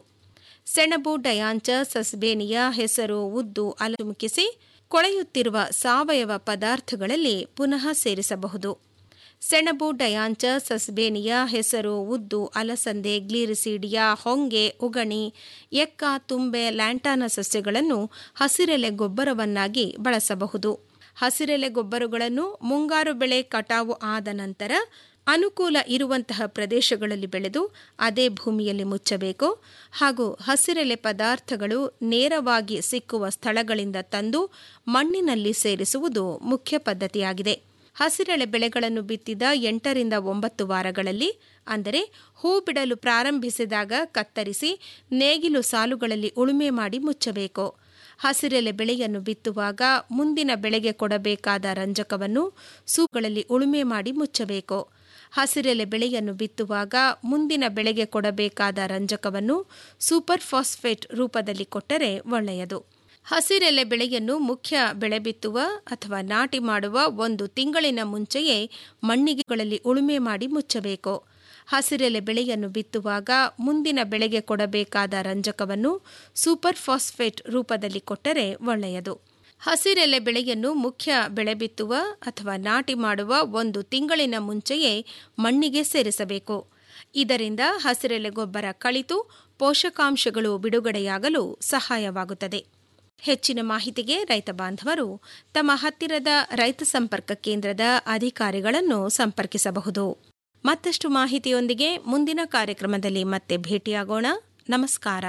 ಸೆಣಬು ಡಯಾಂಚ ಸಸ್ಬೇನಿಯಾ ಹೆಸರು ಉದ್ದು ಅಲ ಚುಮುಕಿಸಿ ಕೊಳೆಯುತ್ತಿರುವ ಸಾವಯವ ಪದಾರ್ಥಗಳಲ್ಲಿ ಪುನಃ ಸೇರಿಸಬಹುದು ಸೆಣಬು ಡಯಾಂಚ ಸಸ್ಬೇನಿಯಾ ಹೆಸರು ಉದ್ದು ಅಲಸಂದೆ ಗ್ಲೀರಿಸೀಡಿಯಾ ಹೊಂಗೆ ಉಗಣಿ ಎಕ್ಕ ತುಂಬೆ ಲ್ಯಾಂಟಾನ ಸಸ್ಯಗಳನ್ನು ಹಸಿರೆಲೆ ಗೊಬ್ಬರವನ್ನಾಗಿ ಬಳಸಬಹುದು ಹಸಿರೆಲೆ ಗೊಬ್ಬರಗಳನ್ನು ಮುಂಗಾರು ಬೆಳೆ ಕಟಾವು ಆದ ನಂತರ ಅನುಕೂಲ ಇರುವಂತಹ ಪ್ರದೇಶಗಳಲ್ಲಿ ಬೆಳೆದು ಅದೇ ಭೂಮಿಯಲ್ಲಿ ಮುಚ್ಚಬೇಕು ಹಾಗೂ ಹಸಿರೆಲೆ ಪದಾರ್ಥಗಳು ನೇರವಾಗಿ ಸಿಕ್ಕುವ ಸ್ಥಳಗಳಿಂದ ತಂದು ಮಣ್ಣಿನಲ್ಲಿ ಸೇರಿಸುವುದು ಮುಖ್ಯ ಪದ್ಧತಿಯಾಗಿದೆ ಹಸಿರೆಳೆ ಬೆಳೆಗಳನ್ನು ಬಿತ್ತಿದ ಎಂಟರಿಂದ ಒಂಬತ್ತು ವಾರಗಳಲ್ಲಿ ಅಂದರೆ ಹೂ ಬಿಡಲು ಪ್ರಾರಂಭಿಸಿದಾಗ ಕತ್ತರಿಸಿ ನೇಗಿಲು ಸಾಲುಗಳಲ್ಲಿ ಉಳುಮೆ ಮಾಡಿ ಮುಚ್ಚಬೇಕು ಹಸಿರೆಲೆ ಬೆಳೆಯನ್ನು ಬಿತ್ತುವಾಗ ಮುಂದಿನ ಬೆಳೆಗೆ ಕೊಡಬೇಕಾದ ರಂಜಕವನ್ನು ಸೂಗಳಲ್ಲಿ ಉಳುಮೆ ಮಾಡಿ ಮುಚ್ಚಬೇಕು ಹಸಿರೆಲೆ ಬೆಳೆಯನ್ನು ಬಿತ್ತುವಾಗ ಮುಂದಿನ ಬೆಳೆಗೆ ಕೊಡಬೇಕಾದ ರಂಜಕವನ್ನು ಸೂಪರ್ ಫಾಸ್ಫೇಟ್ ರೂಪದಲ್ಲಿ ಕೊಟ್ಟರೆ ಒಳ್ಳೆಯದು ಹಸಿರೆಲೆ ಬೆಳೆಯನ್ನು ಮುಖ್ಯ ಬೆಳೆ ಬಿತ್ತುವ ಅಥವಾ ನಾಟಿ ಮಾಡುವ ಒಂದು ತಿಂಗಳಿನ ಮುಂಚೆಯೇ ಮಣ್ಣಿಗೆಗಳಲ್ಲಿ ಉಳುಮೆ ಮಾಡಿ ಮುಚ್ಚಬೇಕು ಹಸಿರೆಲೆ ಬೆಳೆಯನ್ನು ಬಿತ್ತುವಾಗ ಮುಂದಿನ ಬೆಳೆಗೆ ಕೊಡಬೇಕಾದ ರಂಜಕವನ್ನು ಸೂಪರ್ ಫಾಸ್ಫೇಟ್ ರೂಪದಲ್ಲಿ ಕೊಟ್ಟರೆ ಒಳ್ಳೆಯದು ಹಸಿರೆಲೆ ಬೆಳೆಯನ್ನು ಮುಖ್ಯ ಬೆಳೆ ಬಿತ್ತುವ ಅಥವಾ ನಾಟಿ ಮಾಡುವ ಒಂದು ತಿಂಗಳಿನ ಮುಂಚೆಯೇ ಮಣ್ಣಿಗೆ ಸೇರಿಸಬೇಕು ಇದರಿಂದ ಹಸಿರೆಲೆ ಗೊಬ್ಬರ ಕಳಿತು ಪೋಷಕಾಂಶಗಳು ಬಿಡುಗಡೆಯಾಗಲು ಸಹಾಯವಾಗುತ್ತದೆ ಹೆಚ್ಚಿನ ಮಾಹಿತಿಗೆ ರೈತ ಬಾಂಧವರು ತಮ್ಮ ಹತ್ತಿರದ ರೈತ ಸಂಪರ್ಕ ಕೇಂದ್ರದ ಅಧಿಕಾರಿಗಳನ್ನು ಸಂಪರ್ಕಿಸಬಹುದು ಮತ್ತಷ್ಟು ಮಾಹಿತಿಯೊಂದಿಗೆ ಮುಂದಿನ ಕಾರ್ಯಕ್ರಮದಲ್ಲಿ ಮತ್ತೆ ಭೇಟಿಯಾಗೋಣ ನಮಸ್ಕಾರ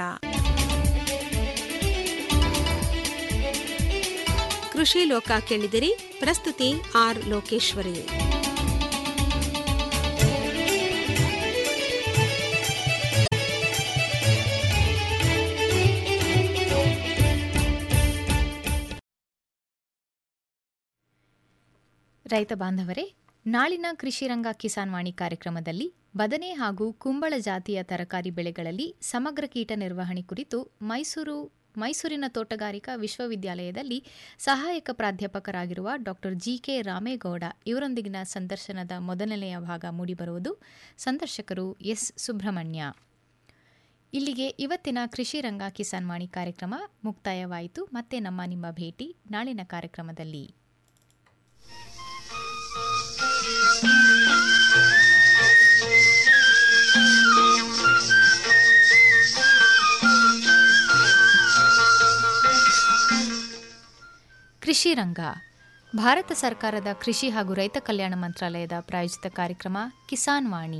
ಕೃಷಿ ಲೋಕ ಕೇಳಿದಿರಿ ಪ್ರಸ್ತುತಿ ಆರ್ ಲೋಕೇಶ್ವರಿ ರೈತ ಬಾಂಧವರೇ ನಾಳಿನ ಕೃಷಿರಂಗ ಕಿಸಾನ್ ವಾಣಿ ಕಾರ್ಯಕ್ರಮದಲ್ಲಿ ಬದನೆ ಹಾಗೂ ಕುಂಬಳ ಜಾತಿಯ ತರಕಾರಿ ಬೆಳೆಗಳಲ್ಲಿ ಸಮಗ್ರ ಕೀಟ ನಿರ್ವಹಣೆ ಕುರಿತು ಮೈಸೂರು ಮೈಸೂರಿನ ತೋಟಗಾರಿಕಾ ವಿಶ್ವವಿದ್ಯಾಲಯದಲ್ಲಿ ಸಹಾಯಕ ಪ್ರಾಧ್ಯಾಪಕರಾಗಿರುವ ಡಾಕ್ಟರ್ ಜಿಕೆ ರಾಮೇಗೌಡ ಇವರೊಂದಿಗಿನ ಸಂದರ್ಶನದ ಮೊದಲನೆಯ ಭಾಗ ಮೂಡಿಬರುವುದು ಸಂದರ್ಶಕರು ಎಸ್ ಸುಬ್ರಹ್ಮಣ್ಯ ಇಲ್ಲಿಗೆ ಇವತ್ತಿನ ಕೃಷಿ ರಂಗ ಕಿಸಾನ್ ವಾಣಿ ಕಾರ್ಯಕ್ರಮ ಮುಕ್ತಾಯವಾಯಿತು ಮತ್ತೆ ನಮ್ಮ ನಿಮ್ಮ ಭೇಟಿ ನಾಳಿನ ಕಾರ್ಯಕ್ರಮದಲ್ಲಿ ಕೃಷಿ ರಂಗ ಭಾರತ ಸರ್ಕಾರದ ಕೃಷಿ ಹಾಗೂ ರೈತ ಕಲ್ಯಾಣ ಮಂತ್ರಾಲಯದ ಪ್ರಾಯೋಜಿತ ಕಾರ್ಯಕ್ರಮ ಕಿಸಾನ್ ವಾಣಿ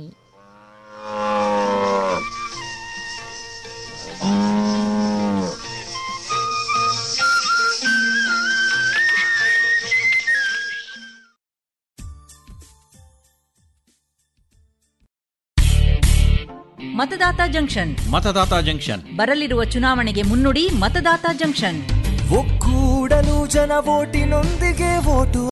ಮತದಾತ ಜಂಕ್ಷನ್ ಮತದಾತ ಜಂಕ್ಷನ್ ಬರಲಿರುವ ಚುನಾವಣೆಗೆ ಮುನ್ನುಡಿ ಮತದಾತ ಜಂಕ್ಷನ್ ಒಕ್ಕೂಡಲು ಜನ ಓಟಿನೊಂದಿಗೆ ಓಟು